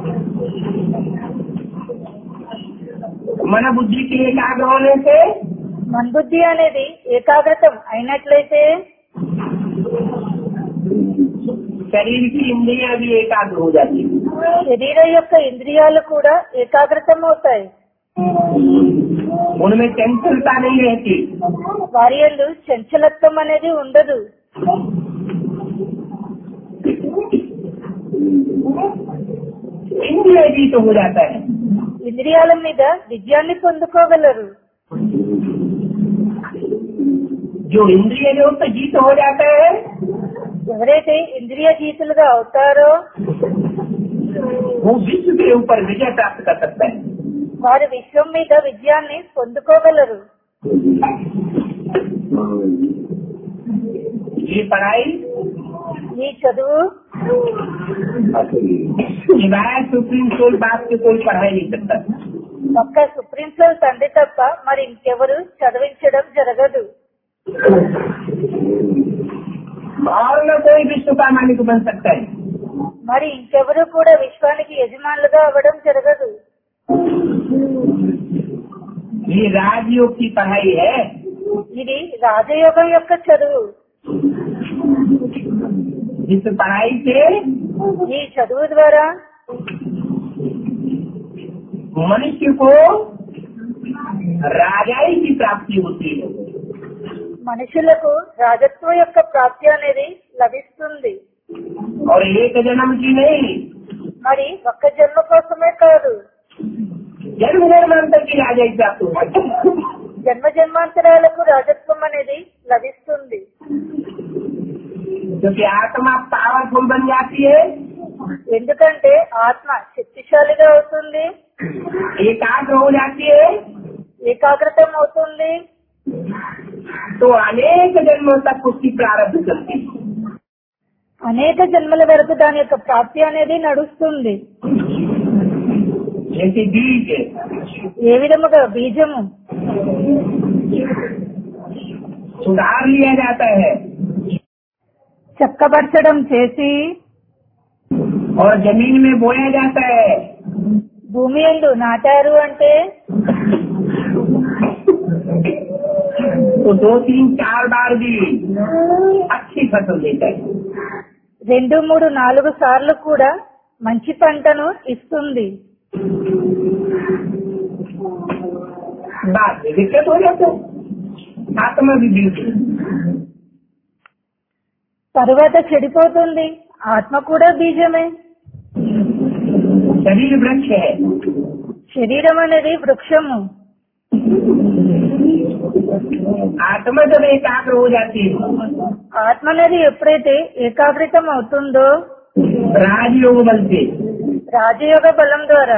Speaker 2: मन बुद्धि के एकाग्र होने से
Speaker 1: మన్బుద్ధి అనేది ఏకాగ్రతం అయినట్లయితే
Speaker 2: शरीर की इंद्रियां भी एकाग्र हो जाती है
Speaker 1: శరీర యొక్క ఇంద్రియాలు కూడా ఏకాగ్రతం అవుతాయి
Speaker 2: उनमें चंचलता नहीं रहती
Speaker 1: వారి యందు చంచలత్వం అనేది ఉండదు
Speaker 2: इंद्रिय जीत हो जाता है
Speaker 1: ఇంద్రియాల మీద విజయాన్ని పొందుకోగలరు
Speaker 2: जो इंद्रिय जो तो जीत हो जाता है
Speaker 1: ఎవరైతే ఇంద్రియ జీతులుగా అవుతారో
Speaker 2: वो विश्व के ऊपर विजय प्राप्त कर सकता है
Speaker 1: వారు విశ్వం మీద విజయాన్ని పొందుకోగలరు
Speaker 2: ये पढ़ाई
Speaker 1: ఈ చదువు
Speaker 2: सिवाय सुप्रीम कोर्ट बात के कोई पढ़ाई नहीं सकता
Speaker 1: ఒక్క సుప్రీం కోర్టు తండ్రి తప్ప మరి ఇంకెవరు చదివించడం జరగదు
Speaker 2: और न कोई विश्व का मालिक बन सकता है
Speaker 1: మరి ఇంకెవరు కూడా విశ్వానికి యజమానులుగా అవ్వడం జరగదు
Speaker 2: ये राजयोग की पढ़ाई है
Speaker 1: ఇది రాజయోగం యొక్క చదువు
Speaker 2: जिस पढ़ाई से
Speaker 1: ఈ చదువు ద్వారా
Speaker 2: मनुष्य को राजाई की प्राप्ति होती है
Speaker 1: మనుషులకు రాజత్వం యొక్క ప్రాప్తి అనేది లభిస్తుంది
Speaker 2: और एक जन्म की नहीं
Speaker 1: మరి ఒక్క జన్మ కోసమే కాదు
Speaker 2: जन्म जन्मांतर की राजाई प्राप्त होती है
Speaker 1: జన్మ జన్మాంతరాలకు రాజత్వం అనేది లభిస్తుంది
Speaker 2: क्योंकि आत्मा पावरफुल बन जाती है
Speaker 1: ఎందుకంటే ఆత్మ శక్తిశాలిగా అవుతుంది
Speaker 2: एकाग्र हो जाती है
Speaker 1: ఏకాగ్రతం అవుతుంది
Speaker 2: तो अनेक जन्मों तक उसकी प्रारब्ध चलती है
Speaker 1: అనేక జన్మల వరకు దాని యొక్క ప్రాప్తి అనేది నడుస్తుంది
Speaker 2: जैसे बीज
Speaker 1: ఏ విధముగా బీజము
Speaker 2: सुधार लिया जाता है
Speaker 1: చక్కబరచడం చేసి
Speaker 2: और जमीन में बोया जाता है
Speaker 1: భూమి ఎందు నాటారు అంటే
Speaker 2: तो दो तीन चार बार भी अच्छी फसल देता है
Speaker 1: రెండు మూడు నాలుగు సార్లు కూడా మంచి పంటను ఇస్తుంది
Speaker 2: बाद में दिक्कत हो जाता है आत्मा भी बिल्कुल
Speaker 1: తరువాత చెడిపోతుంది ఆత్మ కూడా బీజమే
Speaker 2: शरीर वृक्ष है
Speaker 1: శరీరం అనేది వృక్షము
Speaker 2: आत्मा जब एकाग्र हो जाती है
Speaker 1: ఆత్మ అనేది ఎప్పుడైతే ఏకాగ్రితం అవుతుందో
Speaker 2: राजयोग बल से
Speaker 1: రాజయోగ బలం ద్వారా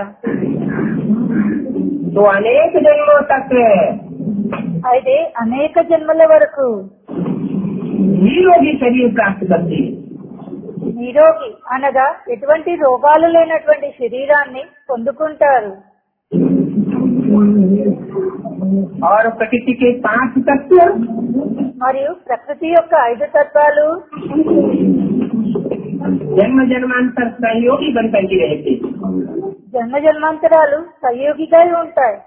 Speaker 2: तो अनेक जन्मों तक
Speaker 1: అయితే అనేక జన్మల వరకు
Speaker 2: निरोगी शरीर प्राप्त करती है
Speaker 1: నిరోగి అనగా ఎటువంటి రోగాలు లేనటువంటి శరీరాన్ని పొందుకుంటారు
Speaker 2: और प्रकृति के पांच तत्व
Speaker 1: మరియు ప్రకృతి యొక్క ఐదు తత్వాలు
Speaker 2: जन्म जन्मांतर सहयोगी बन करके रहते
Speaker 1: జన్మ జన్మాంతరాలు సహయోగిగా ఉంటాయి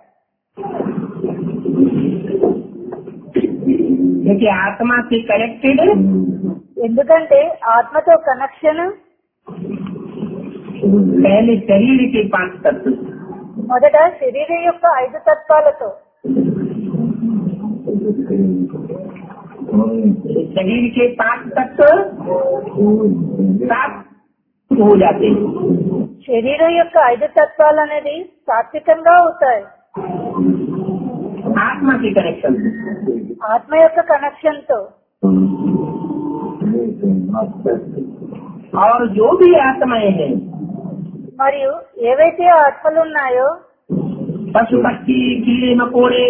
Speaker 2: क्योंकि आत्मा से कनेक्टेड
Speaker 1: ఎందుకంటే ఆత్మతో కనెక్షన్
Speaker 2: पहले शरीर के पांच तत्व
Speaker 1: మొదట శరీరం యొక్క ఐదు తత్వాలతో
Speaker 2: शरीर के पांच तत्व सात हो जाते हैं
Speaker 1: శరీరం యొక్క ఐదు తత్వాలు అనేది సాత్వికంగా అవుతాయి
Speaker 2: आत्मा के कनेक्शन
Speaker 1: ఆత్మ యొక్క కనెక్షన్ తో
Speaker 2: और जो भी आत्माएं हैं
Speaker 1: మరియు ఏవైతే ఆత్మలు ఉన్నాయో
Speaker 2: पशु पक्षी कीड़े मकोड़े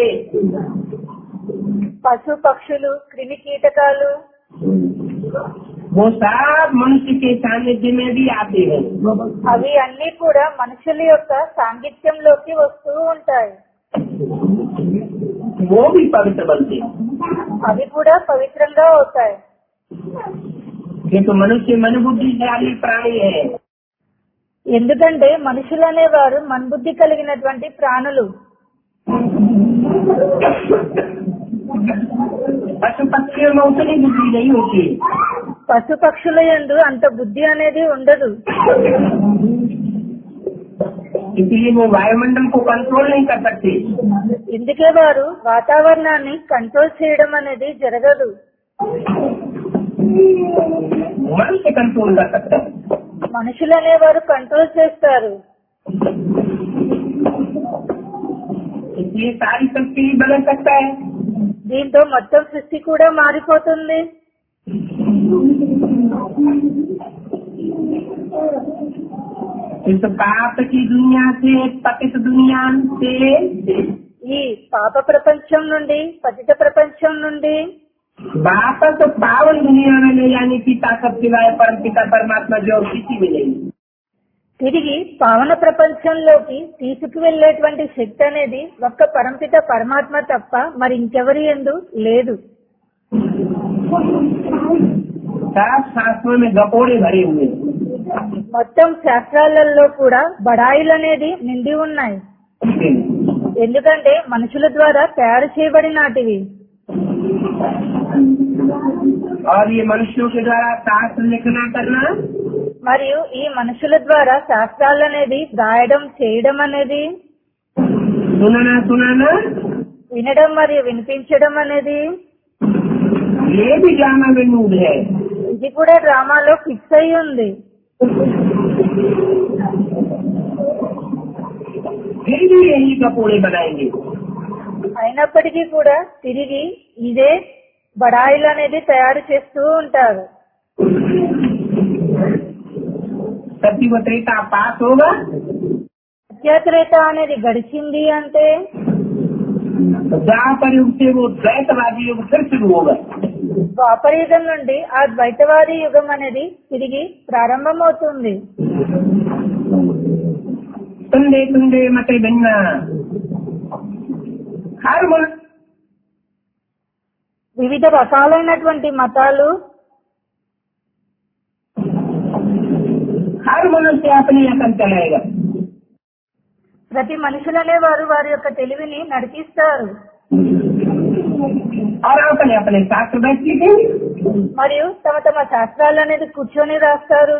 Speaker 1: పశు పక్షులు క్రిమి కీటకాలు
Speaker 2: वो सब मनुष्य के सानिध्य में भी आते हैं
Speaker 1: అవి అన్ని కూడా మనుషుల యొక్క సాంగిత్యంలోకి వస్తూ ఉంటాయి
Speaker 2: वो भी पवित्र बनते हैं
Speaker 1: అవి కూడా పవిత్రంగా అవుతాయి
Speaker 2: किंतु मनुष्य मन बुद्धिशाली प्राणी है
Speaker 1: ఎందుకంటే మనుషులు అనేవారు మన్బుద్ధి కలిగినటువంటి ప్రాణులు
Speaker 2: पशु पक्षियों में उतनी बुद्धि नहीं होती
Speaker 1: పశు పక్షుల యందు అంత బుద్ధి అనేది ఉండదు
Speaker 2: इसलिए वो वायुमंडल को कंट्रोल नहीं कर सकते
Speaker 1: ఇందుకే వారు వాతావరణాన్ని కంట్రోల్ చేయడం అనేది జరగదు
Speaker 2: मनुष्य कंट्रोल कर सकता है
Speaker 1: మనుషులు అనేవారు కంట్రోల్ చేస్తారు
Speaker 2: इसलिए सारी शक्ति बदल सकता है
Speaker 1: దీంతో మొత్తం సృష్టి కూడా మారిపోతుంది
Speaker 2: इस पाप की दुनिया से पतित दुनिया से
Speaker 1: ఈ పాప ప్రపంచం నుండి పతిత ప్రపంచం నుండి
Speaker 2: वापस पावन दुनिया में ले जाने की ताकत सिवाय परम पिता परमात्मा जो किसी में नहीं
Speaker 1: తిరిగి పావన ప్రపంచంలోకి తీసుకువెళ్లేటువంటి శక్తి అనేది ఒక్క పరంపిత పరమాత్మ తప్ప మరి ఇంకెవరి ఎందు లేదు
Speaker 2: सब शास्त्रों में गपोड़े भरे हुए हैं।
Speaker 1: మొత్తం శాస్త్రాలలో కూడా బడాయిలు అనేది నిండి ఉన్నాయి ఎందుకంటే మనుషుల ద్వారా తయారు చేయబడినాటివి
Speaker 2: और ये मनुष्यों के द्वारा शास्त्र लिखना करना
Speaker 1: మరియు ఈ మనుషుల ద్వారా శాస్త్రాలు అనేది రాయడం చేయడం అనేది
Speaker 2: सुनाना सुनाना
Speaker 1: వినడం మరియు వినిపించడం అనేది
Speaker 2: ये भी ड्रामा में मूड है
Speaker 1: ఇది కూడా డ్రామాలో ఫిక్స్ అయి ఉంది
Speaker 2: फिर भी यही गपोड़े बनाएंगे
Speaker 1: అయినప్పటికీ కూడా తిరిగి ఇదే బడాయిలు అనేది తయారు చేస్తూ ఉంటారు
Speaker 2: सत्य त्रेता पास होगा
Speaker 1: సత్యాత్రేత అనేది గడిచింది అంటే
Speaker 2: तो द्वापर युग से वो द्वैतवादी युग फिर शुरू होगा
Speaker 1: ద్వాపరయుగం నుండి ఆ ద్వైతవాది యుగం అనేది తిరిగి ప్రారంభమవుతుంది
Speaker 2: तुंडे तुंडे मते भिन्न हर मुल्क
Speaker 1: వివిధ రకాలైనటువంటి మతాలు
Speaker 2: हर मनुष्य अपनी अकल चलाएगा
Speaker 1: ప్రతి మనుషులనే వారు వారి యొక్క తెలివిని నడిపిస్తారు
Speaker 2: और अपने अपने शास्त्र बैठ लिखेंगे
Speaker 1: మరియు తమ తమ శాస్త్రాలు అనేది కూర్చొని రాస్తారు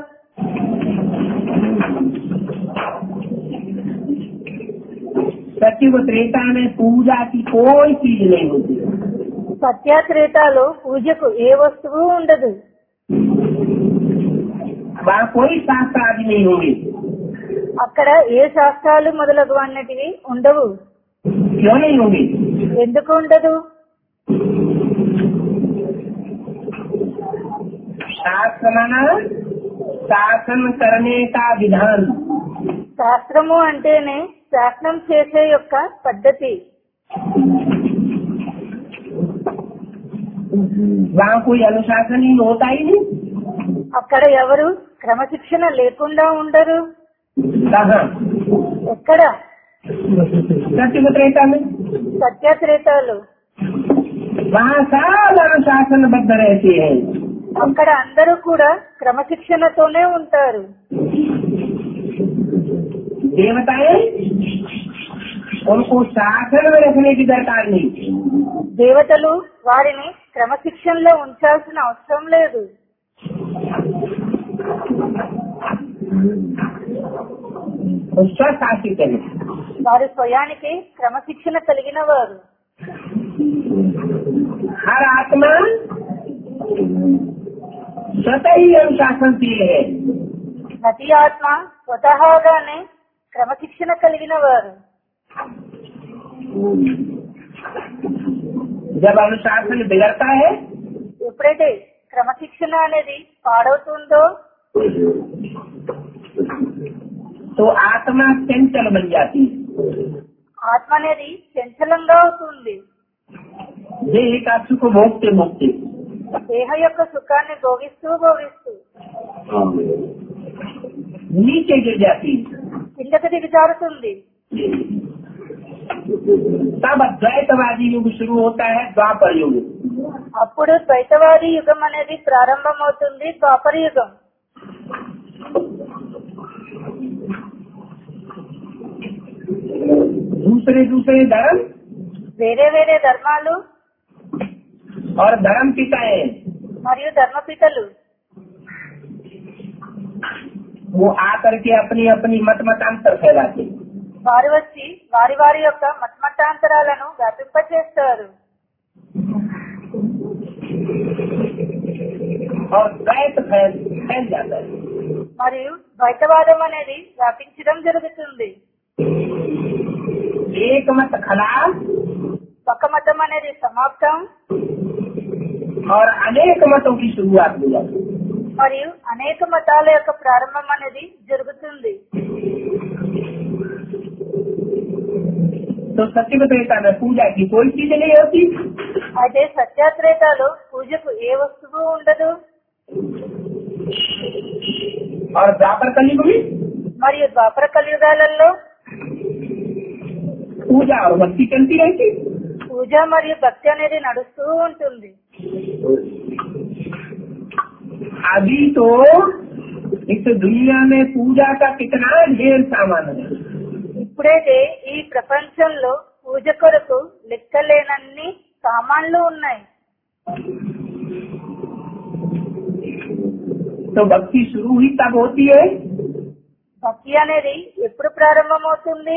Speaker 2: सत्य व त्रेता में पूजा की कोई चीज नहीं होती
Speaker 1: సత్యాత్రేతాలో పూజకు ఏ వస్తువు ఉండదు
Speaker 2: वहाँ कोई शास्त्र आदि नहीं होंगे
Speaker 1: అక్కడ ఏ శాస్త్రాలు మొదలగు అన్నటివి ఉండవు
Speaker 2: क्यों नहीं होंगे
Speaker 1: ఎందుకు ఉండదు
Speaker 2: शास्त्र माना शासन करने का विधान
Speaker 1: శాస్త్రము అంటేనే శాసనం చేసే యొక్క పద్ధతి
Speaker 2: वहाँ कोई अनुशासन ही होता ही नहीं
Speaker 1: అక్కడ ఎవరు క్రమశిక్షణ లేకుండా ఉండరు
Speaker 2: कहाँ
Speaker 1: ఎక్కడ
Speaker 2: सत्य त्रेता में
Speaker 1: సత్యత్రేతాలు
Speaker 2: वहाँ सब अनुशासनबद्ध रहते हैं
Speaker 1: అక్కడ అందరూ కూడా క్రమశిక్షణతోనే ఉంటారు
Speaker 2: देवताएं उनको शासन में रखने की दरकार नहीं
Speaker 1: దేవతలు వారిని క్రమశిక్షణలో ఉంచాల్సిన అవసరం లేదు
Speaker 2: वो स्वशासित है
Speaker 1: వారి స్వయానికి క్రమశిక్షణ కలిగిన వారు
Speaker 2: हर आत्मा स्वतः ही अनुशासनशील है
Speaker 1: ప్రతి ఆత్మ స్వతహాగానే క్రమశిక్షణ కలిగిన వారు
Speaker 2: जब अनुशासन बिगड़ता है
Speaker 1: ఎప్పుడైతే క్రమశిక్షణ అనేది పాడవుతుందో
Speaker 2: तो आत्मा चंचल बन जाती है
Speaker 1: ఆత్మ అనేది చంచలంగా అవుతుంది
Speaker 2: देह का सुख भोगते भोगते
Speaker 1: దేహ యొక్క సుఖాన్ని భోగిస్తూ భోగిస్తూ
Speaker 2: नीचे गिर जाती है
Speaker 1: కిందకి దిగజారుతుంది
Speaker 2: तब द्वैतवादी युग शुरू होता है द्वापर युग
Speaker 1: అప్పుడు ద్వైతవాది యుగం అనేది ప్రారంభమవుతుంది ద్వాపర యుగం
Speaker 2: दूसरे दूसरे धर्म
Speaker 1: వేరే వేరే ధర్మాలు
Speaker 2: और धर्म पिताएं
Speaker 1: మరియు ధర్మపితలు
Speaker 2: वो आकर के अपनी अपनी मत मतांतर फैलाते हैं।
Speaker 1: వారు వచ్చి వారి వారి యొక్క మతమతాంతరాలను వ్యాపింపచేస్తారు
Speaker 2: और द्वैत फैल फैल जाता है
Speaker 1: మరియు ద్వైతవాదం అనేది వ్యాపించడం జరుగుతుంది
Speaker 2: एक मत खिलाफ
Speaker 1: ఒక మతం అనేది సమాప్తం
Speaker 2: और अनेक मतों की शुरुआत हो जाती है
Speaker 1: మరియు అనేక మతాల యొక్క ప్రారంభం అనేది జరుగుతుంది
Speaker 2: तो सत्य त्रेता में पूजा की कोई चीज नहीं होती
Speaker 1: అయితే సత్యాత్రేతాలు పూజకు ఏ వస్తువు ఉండదు
Speaker 2: और द्वापर कलयुग में
Speaker 1: మరియు ద్వాపర కలియుగాలలో
Speaker 2: पूजा और भक्ति चलती रहती
Speaker 1: పూజ మరియు భక్తి అనేది నడుస్తూ ఉంటుంది
Speaker 2: अभी तो इस दुनिया में पूजा का कितना ढेर सामान है
Speaker 1: ఇప్పుడైతే ఈ ప్రపంచంలో పూజ కొరకు లెక్కలేనన్ని సామాన్లు ఉన్నాయి
Speaker 2: तो भक्ति शुरू ही तब होती है
Speaker 1: భక్తి అనేది ఎప్పుడు ప్రారంభమవుతుంది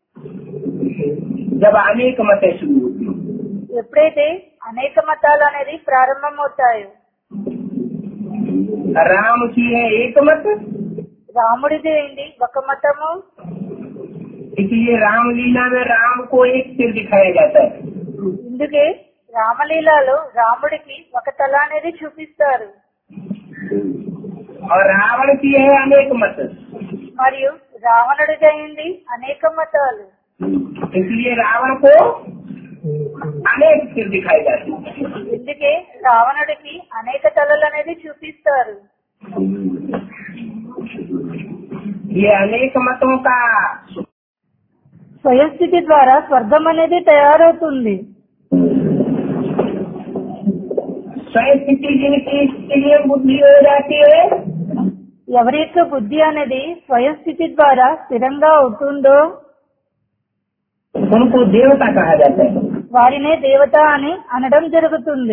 Speaker 2: जब अनेक मतें शुरू होती हैं
Speaker 1: ఎప్పుడైతే అనేక మతాలు అనేది ప్రారంభమవుతాయో
Speaker 2: राम की है एक मत
Speaker 1: రాముడిది ఏంటి ఒక మతము
Speaker 2: इसलिए रामलीला में राम को एक सिर दिखाया जाता है
Speaker 1: ఇందుకే రామలీలలో రాముడికి ఒక తల అనేది చూపిస్తారు
Speaker 2: और रावण की है अनेक मत
Speaker 1: మరియు రావణుడిది అయింది అనేక మతాలు
Speaker 2: इसलिए रावण को अनेक सिर दिखाए जाते हैं
Speaker 1: ఇందుకే రావణుడికి అనేక తలలు అనేది చూపిస్తారు
Speaker 2: ये अनेक मतों का
Speaker 1: స్వయస్థితి ద్వారా స్వర్గం అనేది తయారవుతుంది
Speaker 2: स्वयं स्थिति जिनकी इसलिए बुद्धि हो जाती है
Speaker 1: ఎవరి యొక్క బుద్ధి అనేది స్వయస్థితి ద్వారా స్థిరంగా అవుతుందో
Speaker 2: उनको देवता कहा जाता है
Speaker 1: వారినే దేవత అని అనడం జరుగుతుంది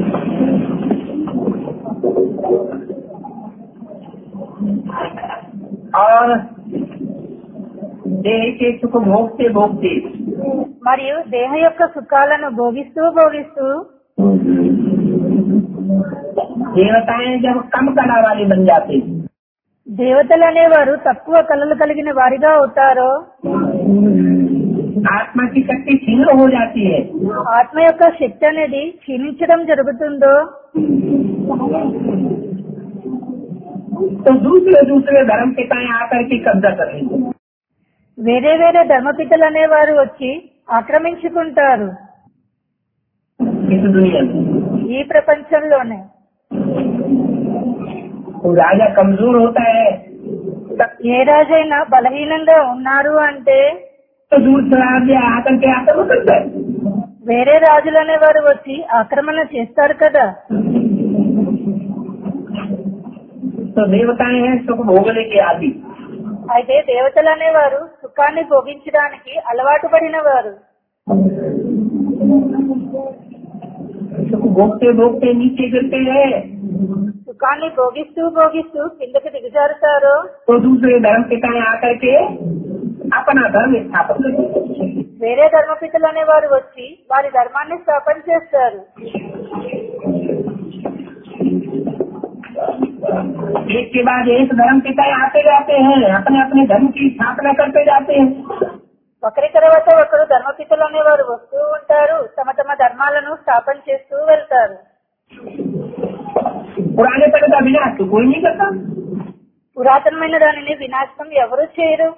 Speaker 2: और देह के सुख भोगते भोगते
Speaker 1: మరియు దేహ యొక్క సుఖాలను భోగిస్తూ భోగిస్తూ
Speaker 2: देवताएं जब कम कला वाले बन जाते हैं,
Speaker 1: దేవతలు అనేవారు తక్కువ కళలు కలిగిన వారిగా అవుతారో
Speaker 2: आत्मा की शक्ति क्षीण हो जाती है
Speaker 1: ఆత్మ యొక్క శక్తి అనేది క్షీణించడం జరుగుతుందో
Speaker 2: तो दूसरे दूसरे धर्म पिताएं आकर के कब्जा कर लेंगे
Speaker 1: వేరే వేరే ధర్మపితలు అనేవారు వచ్చి ఆక్రమించుకుంటారు
Speaker 2: इस दुनिया में
Speaker 1: ఈ ప్రపంచంలోనే
Speaker 2: तो राजा कमजोर होता है
Speaker 1: ఏ రాజైనా బలహీనంగా ఉన్నారు అంటే
Speaker 2: तो दूर से राज्य आकर के आक्रमण करता है
Speaker 1: వేరే రాజులు అనేవారు వచ్చి ఆక్రమణ చేస్తారు కదా
Speaker 2: तो देवताएं हैं सुख भोगने के आदि
Speaker 1: అయితే దేవతలు అనేవారు సుఖాన్ని భోగించడానికి అలవాటు పడిన వారు
Speaker 2: सुख भोगते भोगते नीचे गिरते हैं
Speaker 1: సుఖాన్ని భోగిస్తూ భోగిస్తూ కిందకి దిగజారుతారో
Speaker 2: तो दूसरे धर्म पिताएं आकर के अपना धर्म स्थापन करते हैं
Speaker 1: వేరే ధర్మపితలు అనేవారు వచ్చి వారి ధర్మాన్ని స్థాపన చేస్తారు
Speaker 2: एक के बाद एक धर्म पिताएं आते जाते हैं अपने अपने धर्म की स्थापना करते जाते हैं
Speaker 1: ఒకరి తర్వాత ఒకరు ధర్మపితలు అనేవారు వస్తూ ఉంటారు తమ తమ ధర్మాలను స్థాపన చేస్తూ వెళ్తారు
Speaker 2: पुराने पर का विनाश तो कोई नहीं करता
Speaker 1: పురాతనమైన దానిని వినాశనం ఎవరు చేయరు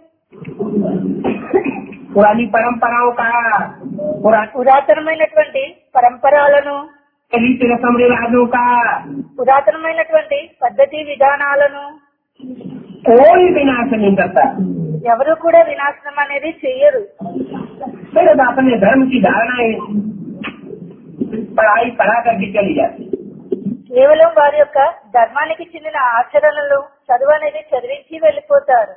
Speaker 2: पुरानी परंपराओं का पुरानी
Speaker 1: పురాతనమైనటువంటి పరంపరాలను
Speaker 2: रीति रस्म रिवाजों का
Speaker 1: పురాతనమైనటువంటి పద్ధతి విధానాలను
Speaker 2: कोई विनाश नहीं करता
Speaker 1: ఎవరు కూడా వినాశనం అనేది చెయ్యరు
Speaker 2: सिर्फ अपने धर्म की धारणाएं पढ़ाई पढ़ा करके चली जाती
Speaker 1: కేవలం వారి యొక్క ధర్మానికి చెందిన ఆచరణలు చదువు అనేది చదివించి వెళ్ళిపోతారు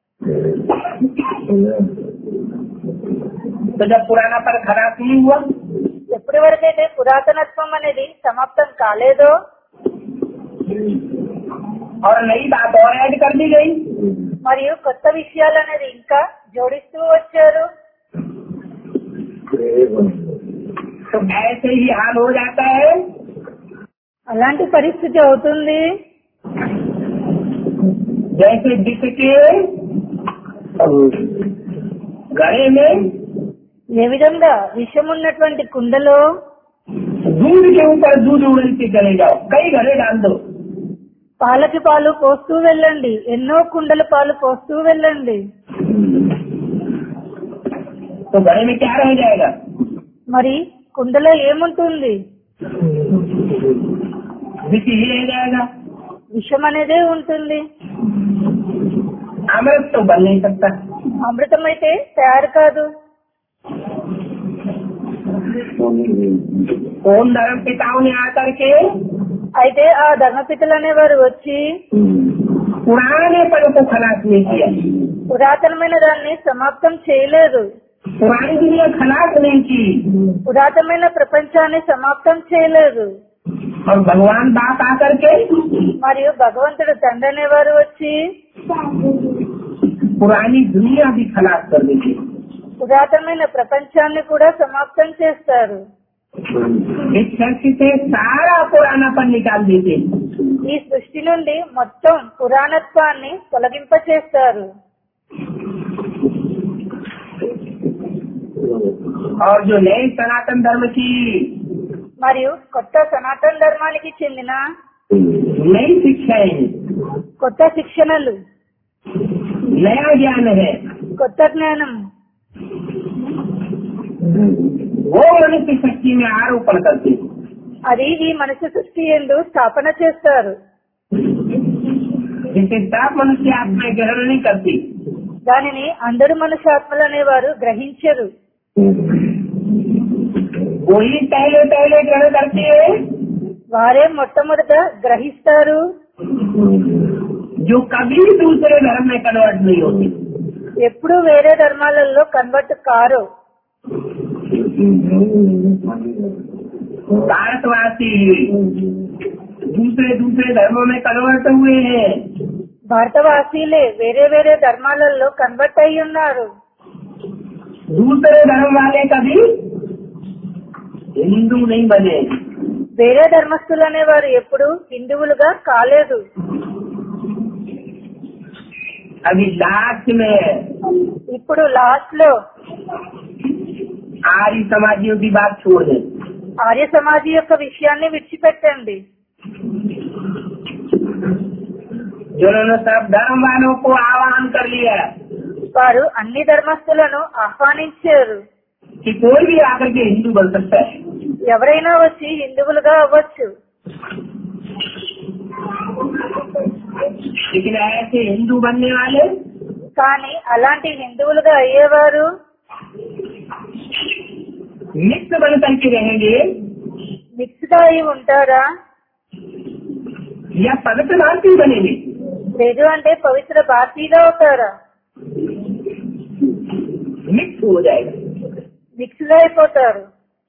Speaker 2: तो जब पुराना पर खराब नहीं हुआ
Speaker 1: ఎప్పటి వరకైతే పురాతనత్వం అనేది సమాప్తం కాలేదో
Speaker 2: और नई बात और ऐड कर दी गई
Speaker 1: మరియు కొత్త విషయాలు అనేది ఇంకా జోడిస్తూ వచ్చారు
Speaker 2: तो ऐसे ही हाल हो जाता है
Speaker 1: అలాంటి పరిస్థితి అవుతుంది
Speaker 2: जैसे विष के गले में
Speaker 1: ఏ విధంగా విషం ఉన్నటువంటి కుండలో
Speaker 2: दूध के ऊपर दूध उड़ते चले जाओ कई घड़े डाल दो
Speaker 1: పాలకి పాలు పోస్తూ వెళ్ళండి ఎన్నో కుండల పాలు పోస్తూ వెళ్ళండి
Speaker 2: तो घड़े में क्या रह जाएगा
Speaker 1: మరి కుండలో ఏముంటుంది
Speaker 2: विष ही रह जाएगा
Speaker 1: విషం అనేదే ఉంటుంది
Speaker 2: अमृत तो बन नहीं सकता
Speaker 1: అమృతం అయితే తయారు కాదు
Speaker 2: ओम धर्म पिताओं ने आकर के
Speaker 1: అయితే ఆ ధర్మపితలు అనేవారు వచ్చి
Speaker 2: पुराने पद को खलास नहीं किया
Speaker 1: పురాతనమైన దాన్ని సమాప్తం చేయలేదు
Speaker 2: पुरानी दुनिया खलास नहीं की
Speaker 1: పురాతనమైన ప్రపంచాన్ని సమాప్తం చేయలేదు
Speaker 2: और भगवान बाप आकर के
Speaker 1: మరియు భగవంతుడు తండ్రి అనేవారు వచ్చి
Speaker 2: पुरानी दुनिया भी खलास कर देती
Speaker 1: పురాతనమైన ప్రపంచాన్ని కూడా సమాప్తం చేస్తారు
Speaker 2: इस शक्ति से सारा पुरानापन निकाल देते
Speaker 1: ఈ సృష్టి నుండి మొత్తం పురాణత్వాన్ని తొలగింప చేస్తారు
Speaker 2: और जो नए सनातन धर्म की
Speaker 1: మరియు కొత్త సనాతన ధర్మానికి చెందిన
Speaker 2: नई शिक्षाएं
Speaker 1: కొత్త శిక్షణలు
Speaker 2: नया ज्ञान है
Speaker 1: కొత్త జ్ఞానం
Speaker 2: वो मनुष्य शक्ति में आरोपण करते
Speaker 1: అది ఈ మనిషి సృష్టి ఎందు స్థాపన చేస్తారు
Speaker 2: जिसे सब मनुष्य आत्मा ग्रहण नहीं करती
Speaker 1: దానిని అందరు మనుషాత్మలు అనేవారు గ్రహించరు
Speaker 2: वही पहले पहले ग्रहण करते हैं
Speaker 1: వారే మొట్టమొదట గ్రహిస్తారు
Speaker 2: जो कभी दूसरे धर्म में कन्वर्ट नहीं होती
Speaker 1: ఎప్పుడు వేరే ధర్మాలలో కన్వర్ట్ కారు
Speaker 2: भारतवासी दूसरे दूसरे धर्मों में कन्वर्ट हुए हैं
Speaker 1: భారతవాసీలే వేరే వేరే ధర్మాలలో కన్వర్ట్ అయి ఉన్నారు
Speaker 2: दूसरे धर्म वाले कभी हिंदू नहीं बने
Speaker 1: వేరే ధర్మస్థులు అనేవారు ఎప్పుడు హిందువులుగా కాలేదు
Speaker 2: अभी लास्ट में
Speaker 1: ఇప్పుడు లాస్ట్ లో
Speaker 2: आर्य समाजियों की बात छोड़ दें
Speaker 1: ఆర్య సమాజి యొక్క విషయాన్ని విడిచిపెట్టండి
Speaker 2: जिन्होंने सब धर्म वालों को आह्वान कर लिया
Speaker 1: వారు అన్ని ధర్మస్థులను ఆహ్వానించారు
Speaker 2: कि कोई भी आकर के हिंदू बन सकता है
Speaker 1: ఎవరైనా వచ్చి హిందువులుగా అవ్వచ్చు
Speaker 2: लेकिन ऐसे हिंदू बनने वाले
Speaker 1: కానీ అలాంటి హిందువులుగా అయ్యేవారు
Speaker 2: मित्र बन करके रहेंगे
Speaker 1: మిక్స్ గా అయి ఉంటారా
Speaker 2: या पवित्र भारतीय बनेंगे
Speaker 1: లేదు అంటే పవిత్ర భారతీయులు అవుతారా
Speaker 2: मिक्स हो जाएगा
Speaker 1: మిక్స్ గా అయిపోతారు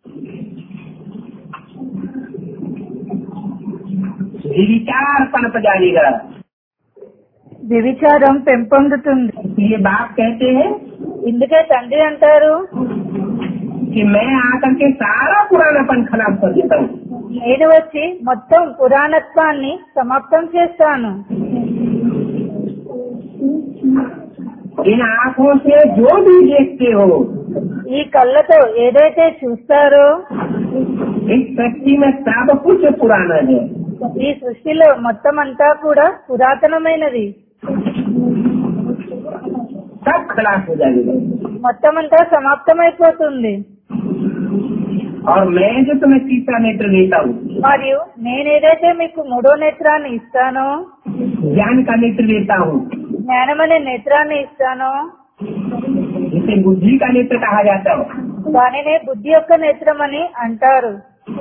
Speaker 2: विचार पनप जाएगा
Speaker 1: వ్యభిచారం పెంపొందుతుంది
Speaker 2: ये बाप कहते हैं
Speaker 1: ఇందుకే తండ్రి అంటారు
Speaker 2: कि मैं आकर के सारा पुरानापन खराब कर देता हूँ
Speaker 1: నేను వచ్చి మొత్తం పురాణత్వాన్ని సమాప్తం చేస్తాను
Speaker 2: इन आँखों से जो भी देखते हो
Speaker 1: ఈ కళ్ళతో ఏదైతే చూస్తారో
Speaker 2: इस सृष्टि में सब कुछ पुराना है
Speaker 1: ఈ సృష్టిలో మొత్తం అంతా కూడా పురాతనమైనది
Speaker 2: सब खराब हो जाएगा
Speaker 1: మొత్తం అంతా సమాప్తమైపోతుంది
Speaker 2: और मैं जो तुम्हें तीसरा नेत्र देता हूँ
Speaker 1: మరియు నేనేదైతే మీకు మూడో నేత్రాన్ని ఇస్తానో
Speaker 2: ज्ञान का नेत्र देता हूँ
Speaker 1: జ్ఞానం అనే నేత్రాన్ని ఇస్తానో
Speaker 2: जिसे बुद्धि का नेत्र कहा जाता है
Speaker 1: దానినే బుద్ధి యొక్క నేత్రం అని అంటారు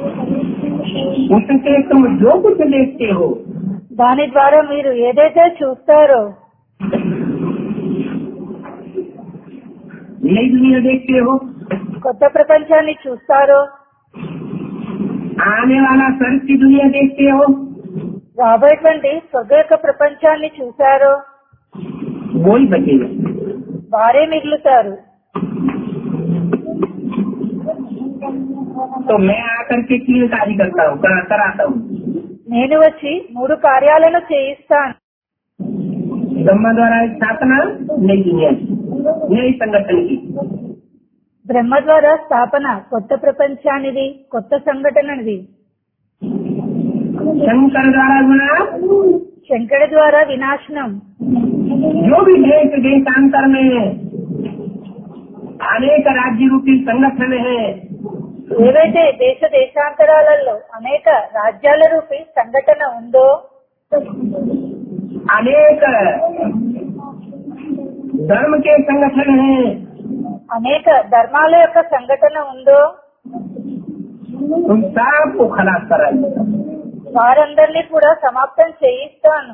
Speaker 2: उससे तुम जो कुछ देखते हो
Speaker 1: దాని ద్వారా మీరు ఏదైతే చూస్తారో
Speaker 2: नई दुनिया देखते हो
Speaker 1: కొత్త ప్రపంచాన్ని చూస్తారో
Speaker 2: आने वाला स्वर्ग की दुनिया देखते हो
Speaker 1: రాబోయేటువంటి స్వర్గ యొక్క ప్రపంచాన్ని చూశారో
Speaker 2: वो ही बचेगा
Speaker 1: వారే మిగులుతారు
Speaker 2: तो मैं आकर के तीन कार्य करता हूँ करा- कराता हूँ
Speaker 1: నేను వచ్చి మూడు కార్యాలను చేయిస్తాను
Speaker 2: ब्रह्म द्वारा स्थापना नई दुनिया की नई संगठन की
Speaker 1: బ్రహ్మ ద్వారా స్థాపన కొత్త ప్రపంచానిది కొత్త సంఘటనది
Speaker 2: शंकर द्वारा गुना
Speaker 1: శంకరుడి ద్వారా వినాశనం
Speaker 2: जो भी देश देशांतर में अनेक राज्य रूपी संगठन है
Speaker 1: ఏవైతే దేశ దేశాంతరాలలో అనేక రాజ్యాల రూపి సంఘటన ఉందో
Speaker 2: अनेक धर्म के संगठन हैं
Speaker 1: అనేక ధర్మాల యొక్క సంఘటన ఉందో
Speaker 2: उन सबको खलास कराइए
Speaker 1: వారందరినీ కూడా సమాప్తం చేయిస్తాను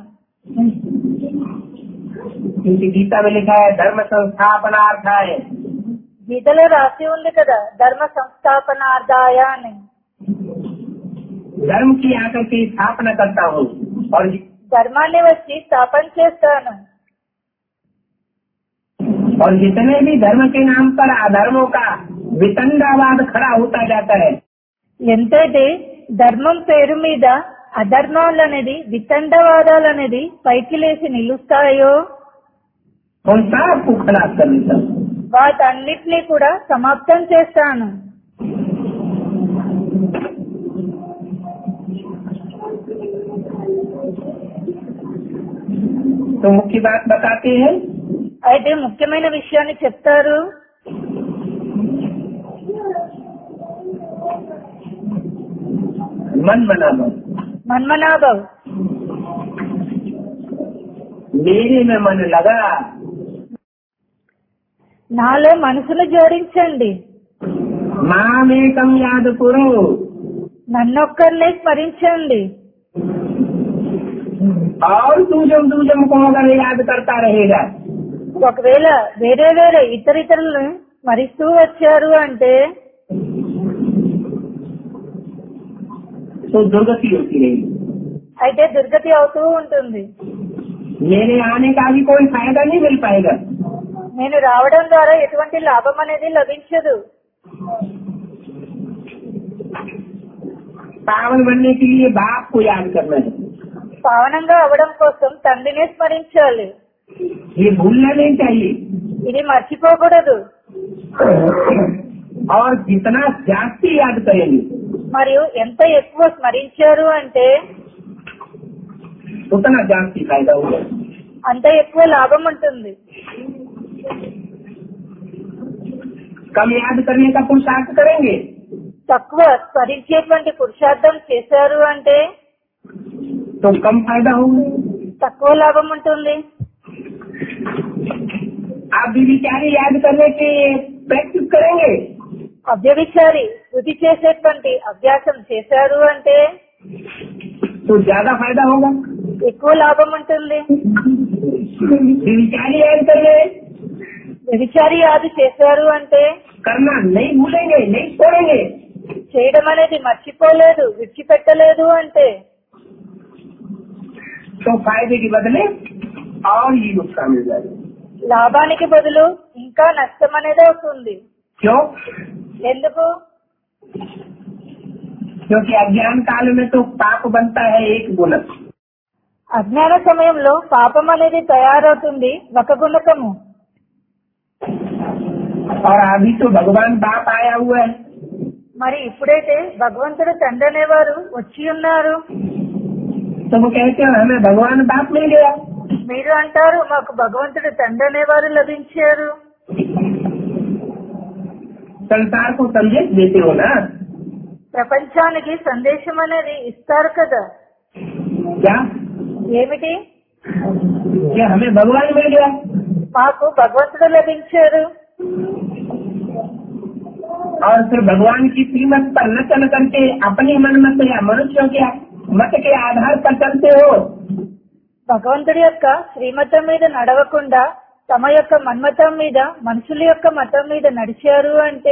Speaker 2: क्योंकि गीता में लिखा है धर्म संस्थापनार्थ है
Speaker 1: గీతలో రాసి ఉంది కదా ధర్మ సంస్థాపనార్థాయ అని
Speaker 2: धर्म की आकर के स्थापना करता हूँ और
Speaker 1: ధర్మాన్ని వచ్చి స్థాపన చేస్తాను
Speaker 2: और जितने भी धर्म के नाम पर अधर्मों का वितंडावाद खड़ा होता जाता है
Speaker 1: ఎంతైతే ధర్మం పేరు మీద అధర్మాలు అనేది వితండవాదాలు అనేది పైకి లేచి నిలుస్తాయో
Speaker 2: उन सबको खलास कर देता हूँ
Speaker 1: వాటన్నిటినీ కూడా సమాప్తం చేస్తాను
Speaker 2: तो मुख्य बात बताते हैं
Speaker 1: అయితే ముఖ్యమైన విషయాన్ని చెప్తారు
Speaker 2: मन बना मन
Speaker 1: మన్మనాభవ్
Speaker 2: मेरे में मन लगा
Speaker 1: నాలో మనసును జోడించండి
Speaker 2: मामेकम याद करो
Speaker 1: నన్నొక్కరినే స్మరించండి
Speaker 2: और दूजम दूजम को अगर याद करता रहेगा
Speaker 1: ఒకవేళ వేరే వేరే ఇతర ఇతరులను స్మరిస్తూ వచ్చారు అంటే
Speaker 2: तो दुर्गति होती रहेगी
Speaker 1: అయితే దుర్గతి అవుతూ ఉంటుంది
Speaker 2: मेरे आने का भी कोई फायदा नहीं मिल पाएगा
Speaker 1: నేను రావడం ద్వారా ఎటువంటి లాభం అనేది లభించదు
Speaker 2: पावन बनने के लिए बाप को याद करना है
Speaker 1: పావనంగా అవడం కోసం తండ్రినే స్మరించాలి
Speaker 2: ये भूलना नहीं चाहिए
Speaker 1: ఇది మర్చిపోకూడదు
Speaker 2: और जितना जास्ती याद करेंगे
Speaker 1: మరియు ఎంత ఎక్కువ స్మరించారు అంటే
Speaker 2: उतना जास्ती फायदा होगा
Speaker 1: అంత ఎక్కువ లాభం ఉంటుంది
Speaker 2: कम याद करने का पुरुषार्थ करेंगे
Speaker 1: తక్కువ స్మరించేటువంటి పురుషార్థం చేశారు అంటే
Speaker 2: तो कम फायदा होगा
Speaker 1: తక్కువ లాభం ఉంటుంది
Speaker 2: आप विचारी याद करने के प्रैक्टिस करेंगे
Speaker 1: అవ్యభిచారి శృతి చేసేటువంటి అభ్యాసం చేశారు అంటే
Speaker 2: तो ज्यादा फायदा होगा
Speaker 1: ఎక్కువ లాభం ఉంటుంది
Speaker 2: विचारी याद करने
Speaker 1: వ్యభిచారి ఆది చేశారు అంటే
Speaker 2: करना नहीं भूलेंगे नहीं छोड़ेंगे
Speaker 1: చేయడం అనేది మర్చిపోలేదు విడిచిపెట్టలేదు అంటే
Speaker 2: तो फायदे के बदले और ही नुकसान मिल जाएगा
Speaker 1: లాభానికి బదులు ఇంకా నష్టం అనేది అవుతుంది
Speaker 2: क्यों
Speaker 1: ఎందుకు
Speaker 2: क्योंकि अज्ञान काल में तो पाप बनता है एक गुणक
Speaker 1: అజ్ఞాన సమయంలో పాపం అనేది తయారవుతుంది ఒక గుణకము
Speaker 2: और अभी तो भगवान बाप आया हुआ है
Speaker 1: మరి ఇప్పుడైతే భగవంతుడు తండ్రి అనేవారు వచ్చి ఉన్నారు
Speaker 2: तो वो कहते हैं हमें भगवान बाप मिल गया
Speaker 1: మీరు అంటారు మాకు భగవంతుడు తండ్రి అనేవారు లభించారు
Speaker 2: संसार को संदेश देते हो ना
Speaker 1: ప్రపంచానికి సందేశం అనేది ఇస్తారు కదా
Speaker 2: क्या
Speaker 1: ఏమిటి
Speaker 2: कि हमें भगवान मिल गया
Speaker 1: మాకు భగవంతుడు లభించారు
Speaker 2: और फिर भगवान की कीमत पर न चल करके अपनी मन मत या मनुष्यों के मत के आधार पर चलते हो
Speaker 1: భగవంతుడి యొక్క శ్రీమతం మీద నడవకుండా తమ యొక్క మన్మతం మీద మనుషుల యొక్క మతం మీద నడిచారు అంటే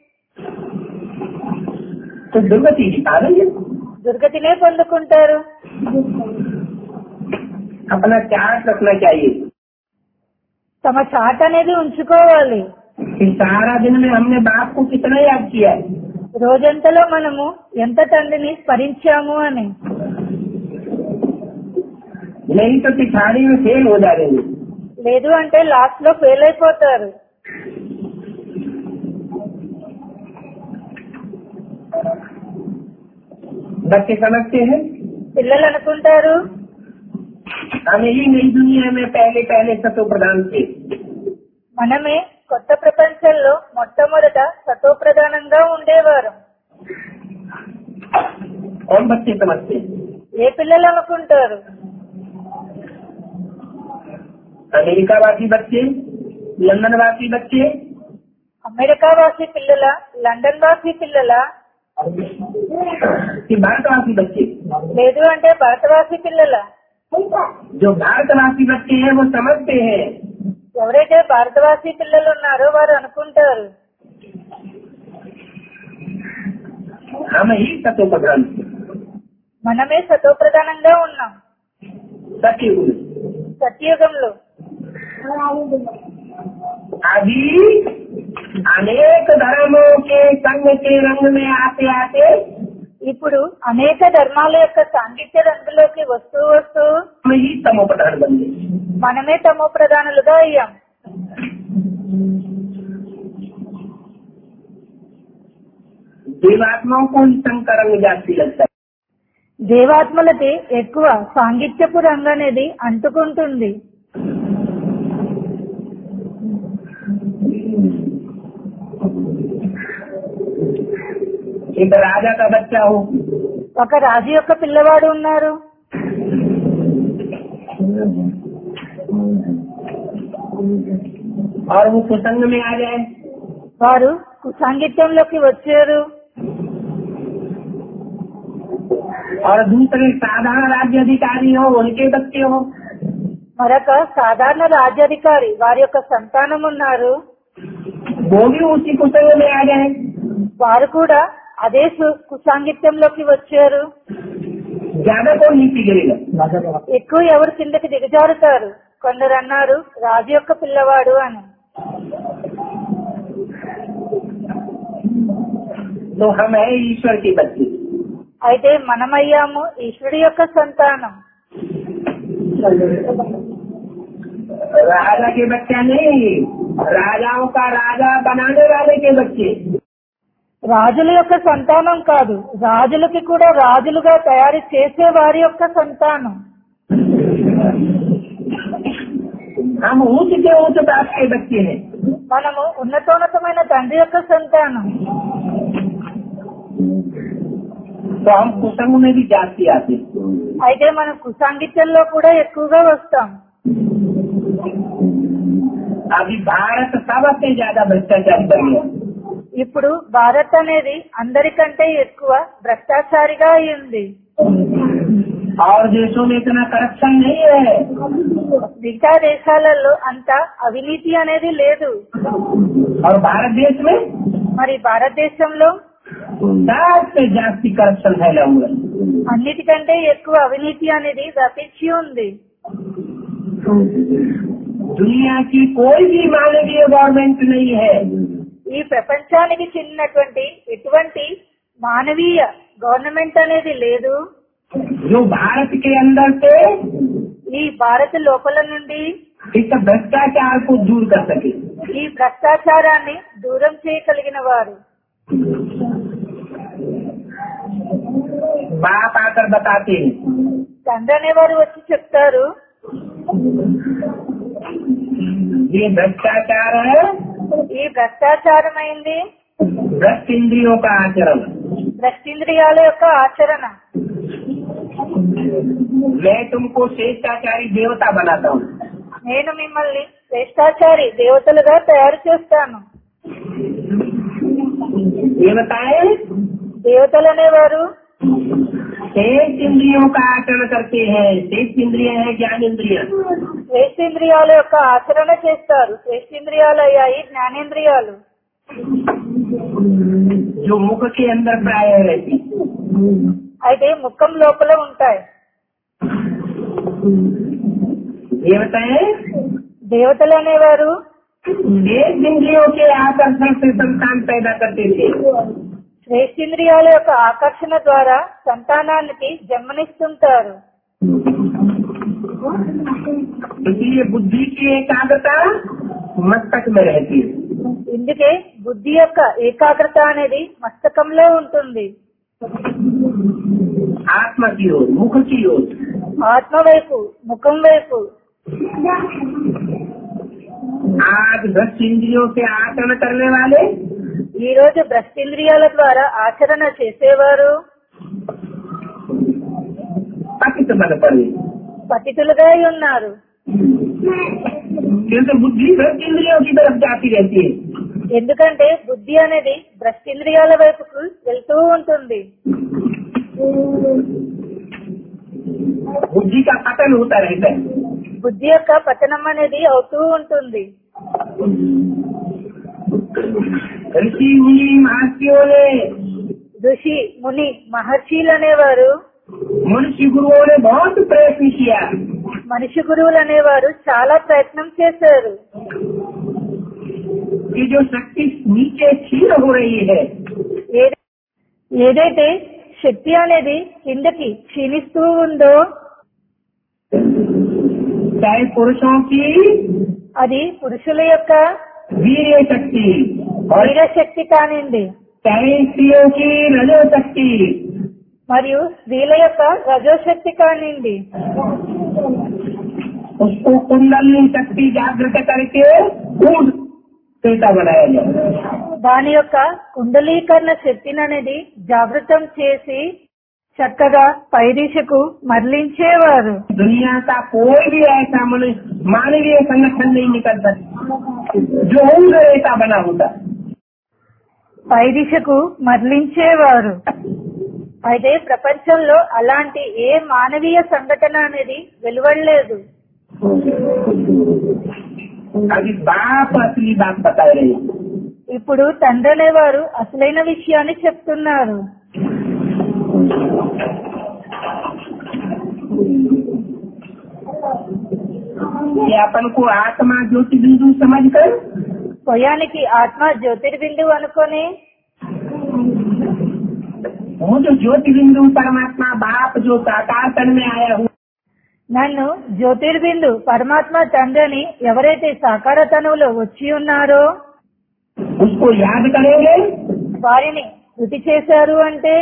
Speaker 2: तो दुर्गति की कारण है
Speaker 1: దుర్గతినే పొందుకుంటారు
Speaker 2: अपना चार्ट रखना चाहिए
Speaker 1: తమ చాట్ అనేది ఉంచుకోవాలి
Speaker 2: कि सारा दिन में हमने बाप को कितना याद किया है
Speaker 1: రోజంతలో మనము ఎంత తండ్రిని స్మరించాము అని
Speaker 2: नहीं तो पिछाड़ी में फेल हो जाएंगे
Speaker 1: లేదు అంటే లాస్ట్ లో ఫెయిల్ అయిపోతారు
Speaker 2: बच्चे समझते हैं
Speaker 1: పిల్లలు అనుకుంటారు
Speaker 2: हम ही नई दुनिया में पहले पहले सतो प्रधान थे
Speaker 1: మనమే కొత్త ప్రపంచంలో మొట్టమొదట సతో ప్రధానంగా ఉండేవారు
Speaker 2: और बच्चे समझते हैं
Speaker 1: ఏ పిల్లలు అనుకుంటారు
Speaker 2: अमेरिका वासी बच्चे लंदन वासी बच्चे
Speaker 1: అమెరికా వాసి పిల్లల లండన్ వాసి పిల్లల
Speaker 2: कि भारतवासी बच्चे
Speaker 1: లేదు అంటే భారతవాసి పిల్లల
Speaker 2: जो भारतवासी बच्चे हैं वो समझते हैं
Speaker 1: ఎవరైతే భారతవాసి పిల్లలు ఉన్నారో వారు అనుకుంటారు
Speaker 2: हम ही सतो प्रधान थे
Speaker 1: మనమే సతో ప్రధానంగా ఉన్నాం
Speaker 2: सतयुग में
Speaker 1: సత్యయుగంలో
Speaker 2: अभी अनेक धर्मों के संग के रंग में आते आते
Speaker 1: ఇప్పుడు అనేక ధర్మాల యొక్క సాంఘిక్య రంగులోకి వస్తూ వస్తూ
Speaker 2: हम ही तमो प्रधान बन गए
Speaker 1: మనమే తమో ప్రధానులుగా అయ్యాం
Speaker 2: देवात्माओं को ही संग का रंग जास्ती लगता है
Speaker 1: దేవాత్మలకి ఎక్కువ సాంగిత్యపు రంగు అనేది అంటుకుంటుంది
Speaker 2: एक राजा का बच्चा हो
Speaker 1: ఒక రాజు యొక్క పిల్లవాడు ఉన్నారు
Speaker 2: और वो कुसंग में आ जाए
Speaker 1: వారు సాంగిత్యంలోకి వచ్చారు
Speaker 2: और दूसरे साधारण राज्य अधिकारी हो उनके बच्चे हो
Speaker 1: మరొక సాధారణ రాజ్యాధికారి వారి యొక్క సంతానం ఉన్నారు
Speaker 2: वो भी उसी कुसंग में आ जाए
Speaker 1: వారు కూడా అదే సు- కుసాంగిత్యంలోకి వచ్చారు
Speaker 2: ज्यादा कौन नीति गिरेगा
Speaker 1: ఎక్కువ ఎవరు కిందకి దిగజారుతారు కొందరు అన్నారు రాజు యొక్క పిల్లవాడు అని
Speaker 2: तो हम है ईश्वर के बच्चे
Speaker 1: అయితే మనమయ్యాము ఈశ్వరుడి యొక్క సంతానం
Speaker 2: राजा के बच्चे नहीं राजाओं का राजा बनाने वाले के बच्चे
Speaker 1: రాజుల యొక్క సంతానం కాదు రాజులకి కూడా రాజులుగా తయారు చేసే వారి యొక్క సంతానం
Speaker 2: हम ऊंच के ऊंच प्राप्त के बच्चे हैं
Speaker 1: మనము ఉన్నతోన్నతమైన తండ్రి యొక్క సంతానం
Speaker 2: तो हम कुसंग में भी जाती आते
Speaker 1: అయితే మనం కుసాంగిత్యంలో కూడా ఎక్కువగా వస్తాం
Speaker 2: अभी भारत सबसे ज्यादा भ्रष्टाचार कर गया
Speaker 1: ఇప్పుడు భారత్ అనేది అందరికంటే ఎక్కువ భ్రష్టాచారిగా అయింది
Speaker 2: और देशों में इतना करप्शन नहीं है
Speaker 1: మిగతా దేశాలలో అంత అవినీతి అనేది లేదు
Speaker 2: और भारत देश में
Speaker 1: మరి భారతదేశంలో
Speaker 2: सबसे जास्ती करप्शन फैला हुआ है
Speaker 1: అన్నిటికంటే ఎక్కువ అవినీతి అనేది వ్యాపించి ఉంది
Speaker 2: दुनिया की कोई भी मानवीय गवर्नमेंट नहीं है
Speaker 1: ఈ ప్రపంచానికి చెందినటువంటి ఎటువంటి మానవీయ గవర్నమెంట్ అనేది లేదు
Speaker 2: जो भारत के अंदर से
Speaker 1: ఈ భారత్ లోపల నుండి
Speaker 2: इस भ्रष्टाचार को दूर कर सके
Speaker 1: ఈ భ్రష్టాచారాన్ని దూరం చేయగలిగిన వారు
Speaker 2: बाप आकर बताते हैं
Speaker 1: తండ్రి అనేవారు వచ్చి చెప్తారు
Speaker 2: ये भ्रष्टाचार है
Speaker 1: ఈ భ్రష్టాచారం అయింది
Speaker 2: भ्रष्ट इंद्रियों का आचरण
Speaker 1: భ్రష్టింద్రియాల యొక్క ఆచరణ
Speaker 2: मैं तुमको श्रेष्ठाचारी देवता बनाता हूँ
Speaker 1: నేను మిమ్మల్ని శ్రేష్టాచారి దేవతలుగా తయారు చేస్తాను
Speaker 2: देवताएं
Speaker 1: దేవతలు అనేవారు
Speaker 2: शेष इंद्रियों का आचरण करते हैं शेष इंद्रिय है ज्ञान इंद्रिय
Speaker 1: శ్రేష్ఠేంద్రియాల యొక్క ఆచరణ చేస్తారు శ్రేష్ఠేంద్రియాలు అయ్యాయి జ్ఞానేంద్రియాలు
Speaker 2: जो मुख के अंदर प्राय रहती
Speaker 1: అయితే ముఖం లోపల ఉంటాయి
Speaker 2: देवताएं
Speaker 1: దేవతలు అనేవారు
Speaker 2: शेष इंद्रियों के आकर्षण से संतान पैदा करते थे
Speaker 1: శ్రేష్ఠేంద్రియాల యొక్క ఆకర్షణ ద్వారా సంతానానికి జన్మనిస్తుంటారు
Speaker 2: इसलिए बुद्धि की एकाग्रता मस्तक में रहती है
Speaker 1: ఇందుకే బుద్ధి యొక్క ఏకాగ్రత అనేది మస్తకంలో ఉంటుంది
Speaker 2: आत्मा की ओर मुख की ओर
Speaker 1: ఆత్మ వైపు ముఖం వైపు
Speaker 2: आज भ्रष्ट इंद्रियों से आचरण करने वाले
Speaker 1: ఈ రోజు భ్రష్టింద్రియాల ద్వారా ఆచరణ చేసేవారు
Speaker 2: पतित बन पड़े
Speaker 1: పతితులుగా అయి ఉన్నారు
Speaker 2: क्योंकि बुद्धि भ्रष्ट इंद्रियों की तरफ जाती रहती है
Speaker 1: ఎందుకంటే బుద్ధి అనేది భ్రష్టింద్రియాల వైపుకు వెళ్తూ ఉంటుంది
Speaker 2: बुद्धि का पतन होता रहता है
Speaker 1: బుద్ధి యొక్క పతనం అనేది అవుతూ ఉంటుంది
Speaker 2: ऋषि मुनि महर्षियों ने
Speaker 1: ఋషి ముని మహర్షులు అనేవారు
Speaker 2: मनुष्य गुरुओं ने बहुत प्रयत्न किया
Speaker 1: మనిషి గురువులు అనేవారు చాలా ప్రయత్నం చేశారు
Speaker 2: कि जो शक्ति नीचे क्षीण हो रही है
Speaker 1: ఏది- ఏదైతే శక్తి అనేది కిందకి క్షీణిస్తూ ఉందో
Speaker 2: चाहे पुरुषों की
Speaker 1: అది పురుషుల యొక్క
Speaker 2: वीर शक्ति और
Speaker 1: వీరశక్తి కానివ్వండి
Speaker 2: चाहे स्त्रियों की रजो शक्ति
Speaker 1: మరియు స్త్రీల యొక్క రజోశక్తి కానివ్వండి
Speaker 2: उसको कुंडली शक्ति जागृत करके खूब पेटा बनाया जाए
Speaker 1: దాని యొక్క కుండలీకరణ శక్తిని అనేది జాగృతం చేసి చక్కగా పై దిశకు మరలించేవారు
Speaker 2: दुनिया का कोई भी ऐसा मनुष्य मानवीय संगठन नहीं निकल सकता जो उम्र रेता बना होता
Speaker 1: పై దిశకు మరలించేవారు అయితే ప్రపంచంలో అలాంటి ఏ మానవీయ సంఘటన అనేది వెలువడలేదు
Speaker 2: अभी बाप असली बात बता रहे हैं
Speaker 1: ఇప్పుడు తండ్రి అనేవారు అసలైన విషయాన్ని చెప్తున్నారు
Speaker 2: कि अपन को आत्मा ज्योति बिंदु समझ कर
Speaker 1: స్వయానికి ఆత్మ జ్యోతిర్బిందువు అనుకొని
Speaker 2: वो जो ज्योति बिंदु परमात्मा बाप जो साकार तन में आया हूँ
Speaker 1: నన్ను జ్యోతిర్బిందు పరమాత్మ తండ్రి అని ఎవరైతే సాకార తనువులో వచ్చి ఉన్నారో
Speaker 2: उसको याद करेंगे
Speaker 1: వారిని శృతి చేశారు అంటే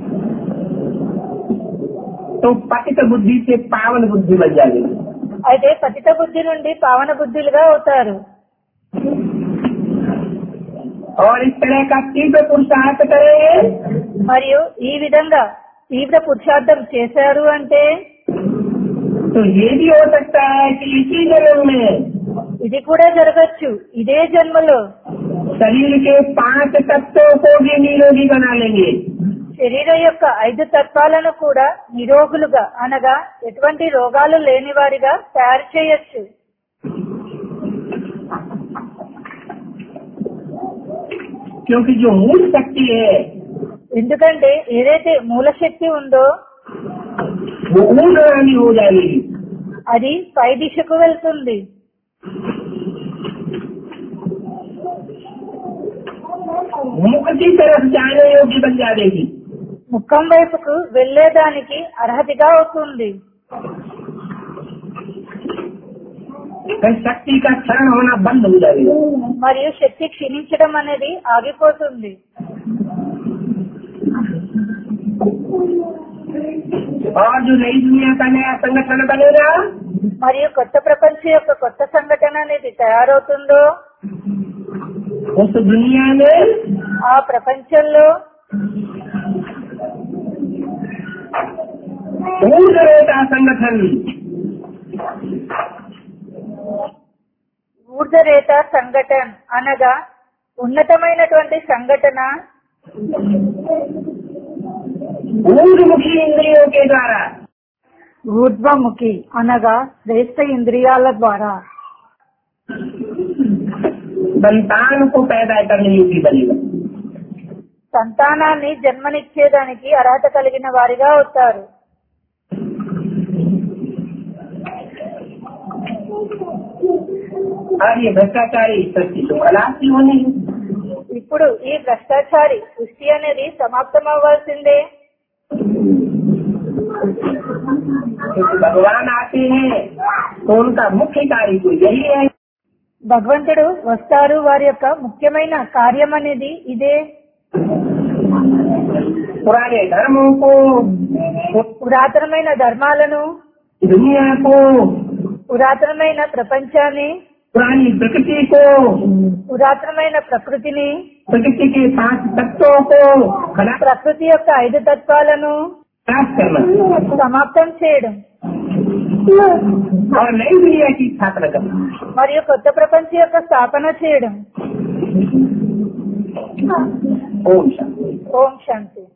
Speaker 2: तो पतित बुद्धि से पावन बुद्धि बन जाएगी
Speaker 1: అయితే పతిత బుద్ధి నుండి పావన బుద్ధులుగా అవుతారు
Speaker 2: और इस तरह का तीव्र पुरुषार्थ करेंगे
Speaker 1: మరియు ఈ విధంగా తీవ్ర పురుషార్థం చేశారు అంటే
Speaker 2: तो ये भी हो सकता है कि इसी जन्म में
Speaker 1: ఇది కూడా జరగచ్చు ఇదే జన్మలో
Speaker 2: शरीर के पांच तत्वों को भी निरोगी बना लेंगे
Speaker 1: శరీరం యొక్క ఐదు తత్వాలను కూడా నిరోగులుగా అనగా ఎటువంటి రోగాలు లేని వారిగా తయారు చేయొచ్చు
Speaker 2: क्योंकि जो मूल शक्ति है
Speaker 1: ఎందుకంటే ఏదైతే మూల శక్తి ఉందో
Speaker 2: वो ऊर्धगामी हो जाएगी
Speaker 1: అది పై దిశకు వెళ్తుంది
Speaker 2: मुख की तरफ जाने योग्य बन जाएगी
Speaker 1: ముఖం వైపుకు వెళ్లేదానికి అర్హతగా అవుతుంది
Speaker 2: फिर शक्ति का क्षरण होना बंद हो जाएगा
Speaker 1: మరియు శక్తి క్షీణించడం అనేది ఆగిపోతుంది
Speaker 2: और जो नई दुनिया का नया संगठन बनेगा
Speaker 1: మరియు కొత్త ప్రపంచం యొక్క కొత్త సంఘటన అనేది తయారవుతుందో
Speaker 2: उस दुनिया में
Speaker 1: ఆ ప్రపంచంలో
Speaker 2: ऊर्धरेता संगठन
Speaker 1: ఊర్ధరేత సంఘటన అనగా ఉన్నతమైనటువంటి సంఘటన
Speaker 2: ऊर्धमुखी इंद्रियों के द्वारा
Speaker 1: ఊర్ధ్వముఖి అనగా శ్రేష్ఠ ఇంద్రియాల ద్వారా
Speaker 2: संतान को पैदा करने योग्य बनेगा
Speaker 1: సంతానాన్ని జన్మనిచ్చేదానికి అర్హత కలిగిన వారిగా అవుతారు
Speaker 2: और ये भ्रष्टाचारी सृष्टि तो खलास ही होनी है
Speaker 1: ఇప్పుడు ఈ భ్రష్టాచారి సృష్టి అనేది సమాప్తం అవ్వాల్సిందే
Speaker 2: क्योंकि भगवान आते हैं तो उनका मुख्य कार्य तो यही है
Speaker 1: భగవంతుడు వస్తారు వారి యొక్క ముఖ్యమైన కార్యం అనేది ఇదే
Speaker 2: पुराने धर्मों को
Speaker 1: పురాతనమైన ధర్మాలను
Speaker 2: दुनिया को
Speaker 1: పురాతనమైన ప్రపంచాన్ని
Speaker 2: पुरानी प्रकृति को
Speaker 1: పురాతనమైన ప్రకృతిని
Speaker 2: प्रकृति के पांच तत्वों को खलास
Speaker 1: ప్రకృతి యొక్క ఐదు తత్వాలను
Speaker 2: करना
Speaker 1: సమాప్తం చేయడం
Speaker 2: और नई दुनिया की स्थापना करना
Speaker 1: మరియు కొత్త ప్రపంచం యొక్క స్థాపన చేయడం
Speaker 2: ओम शांति
Speaker 1: ఓం శాంతి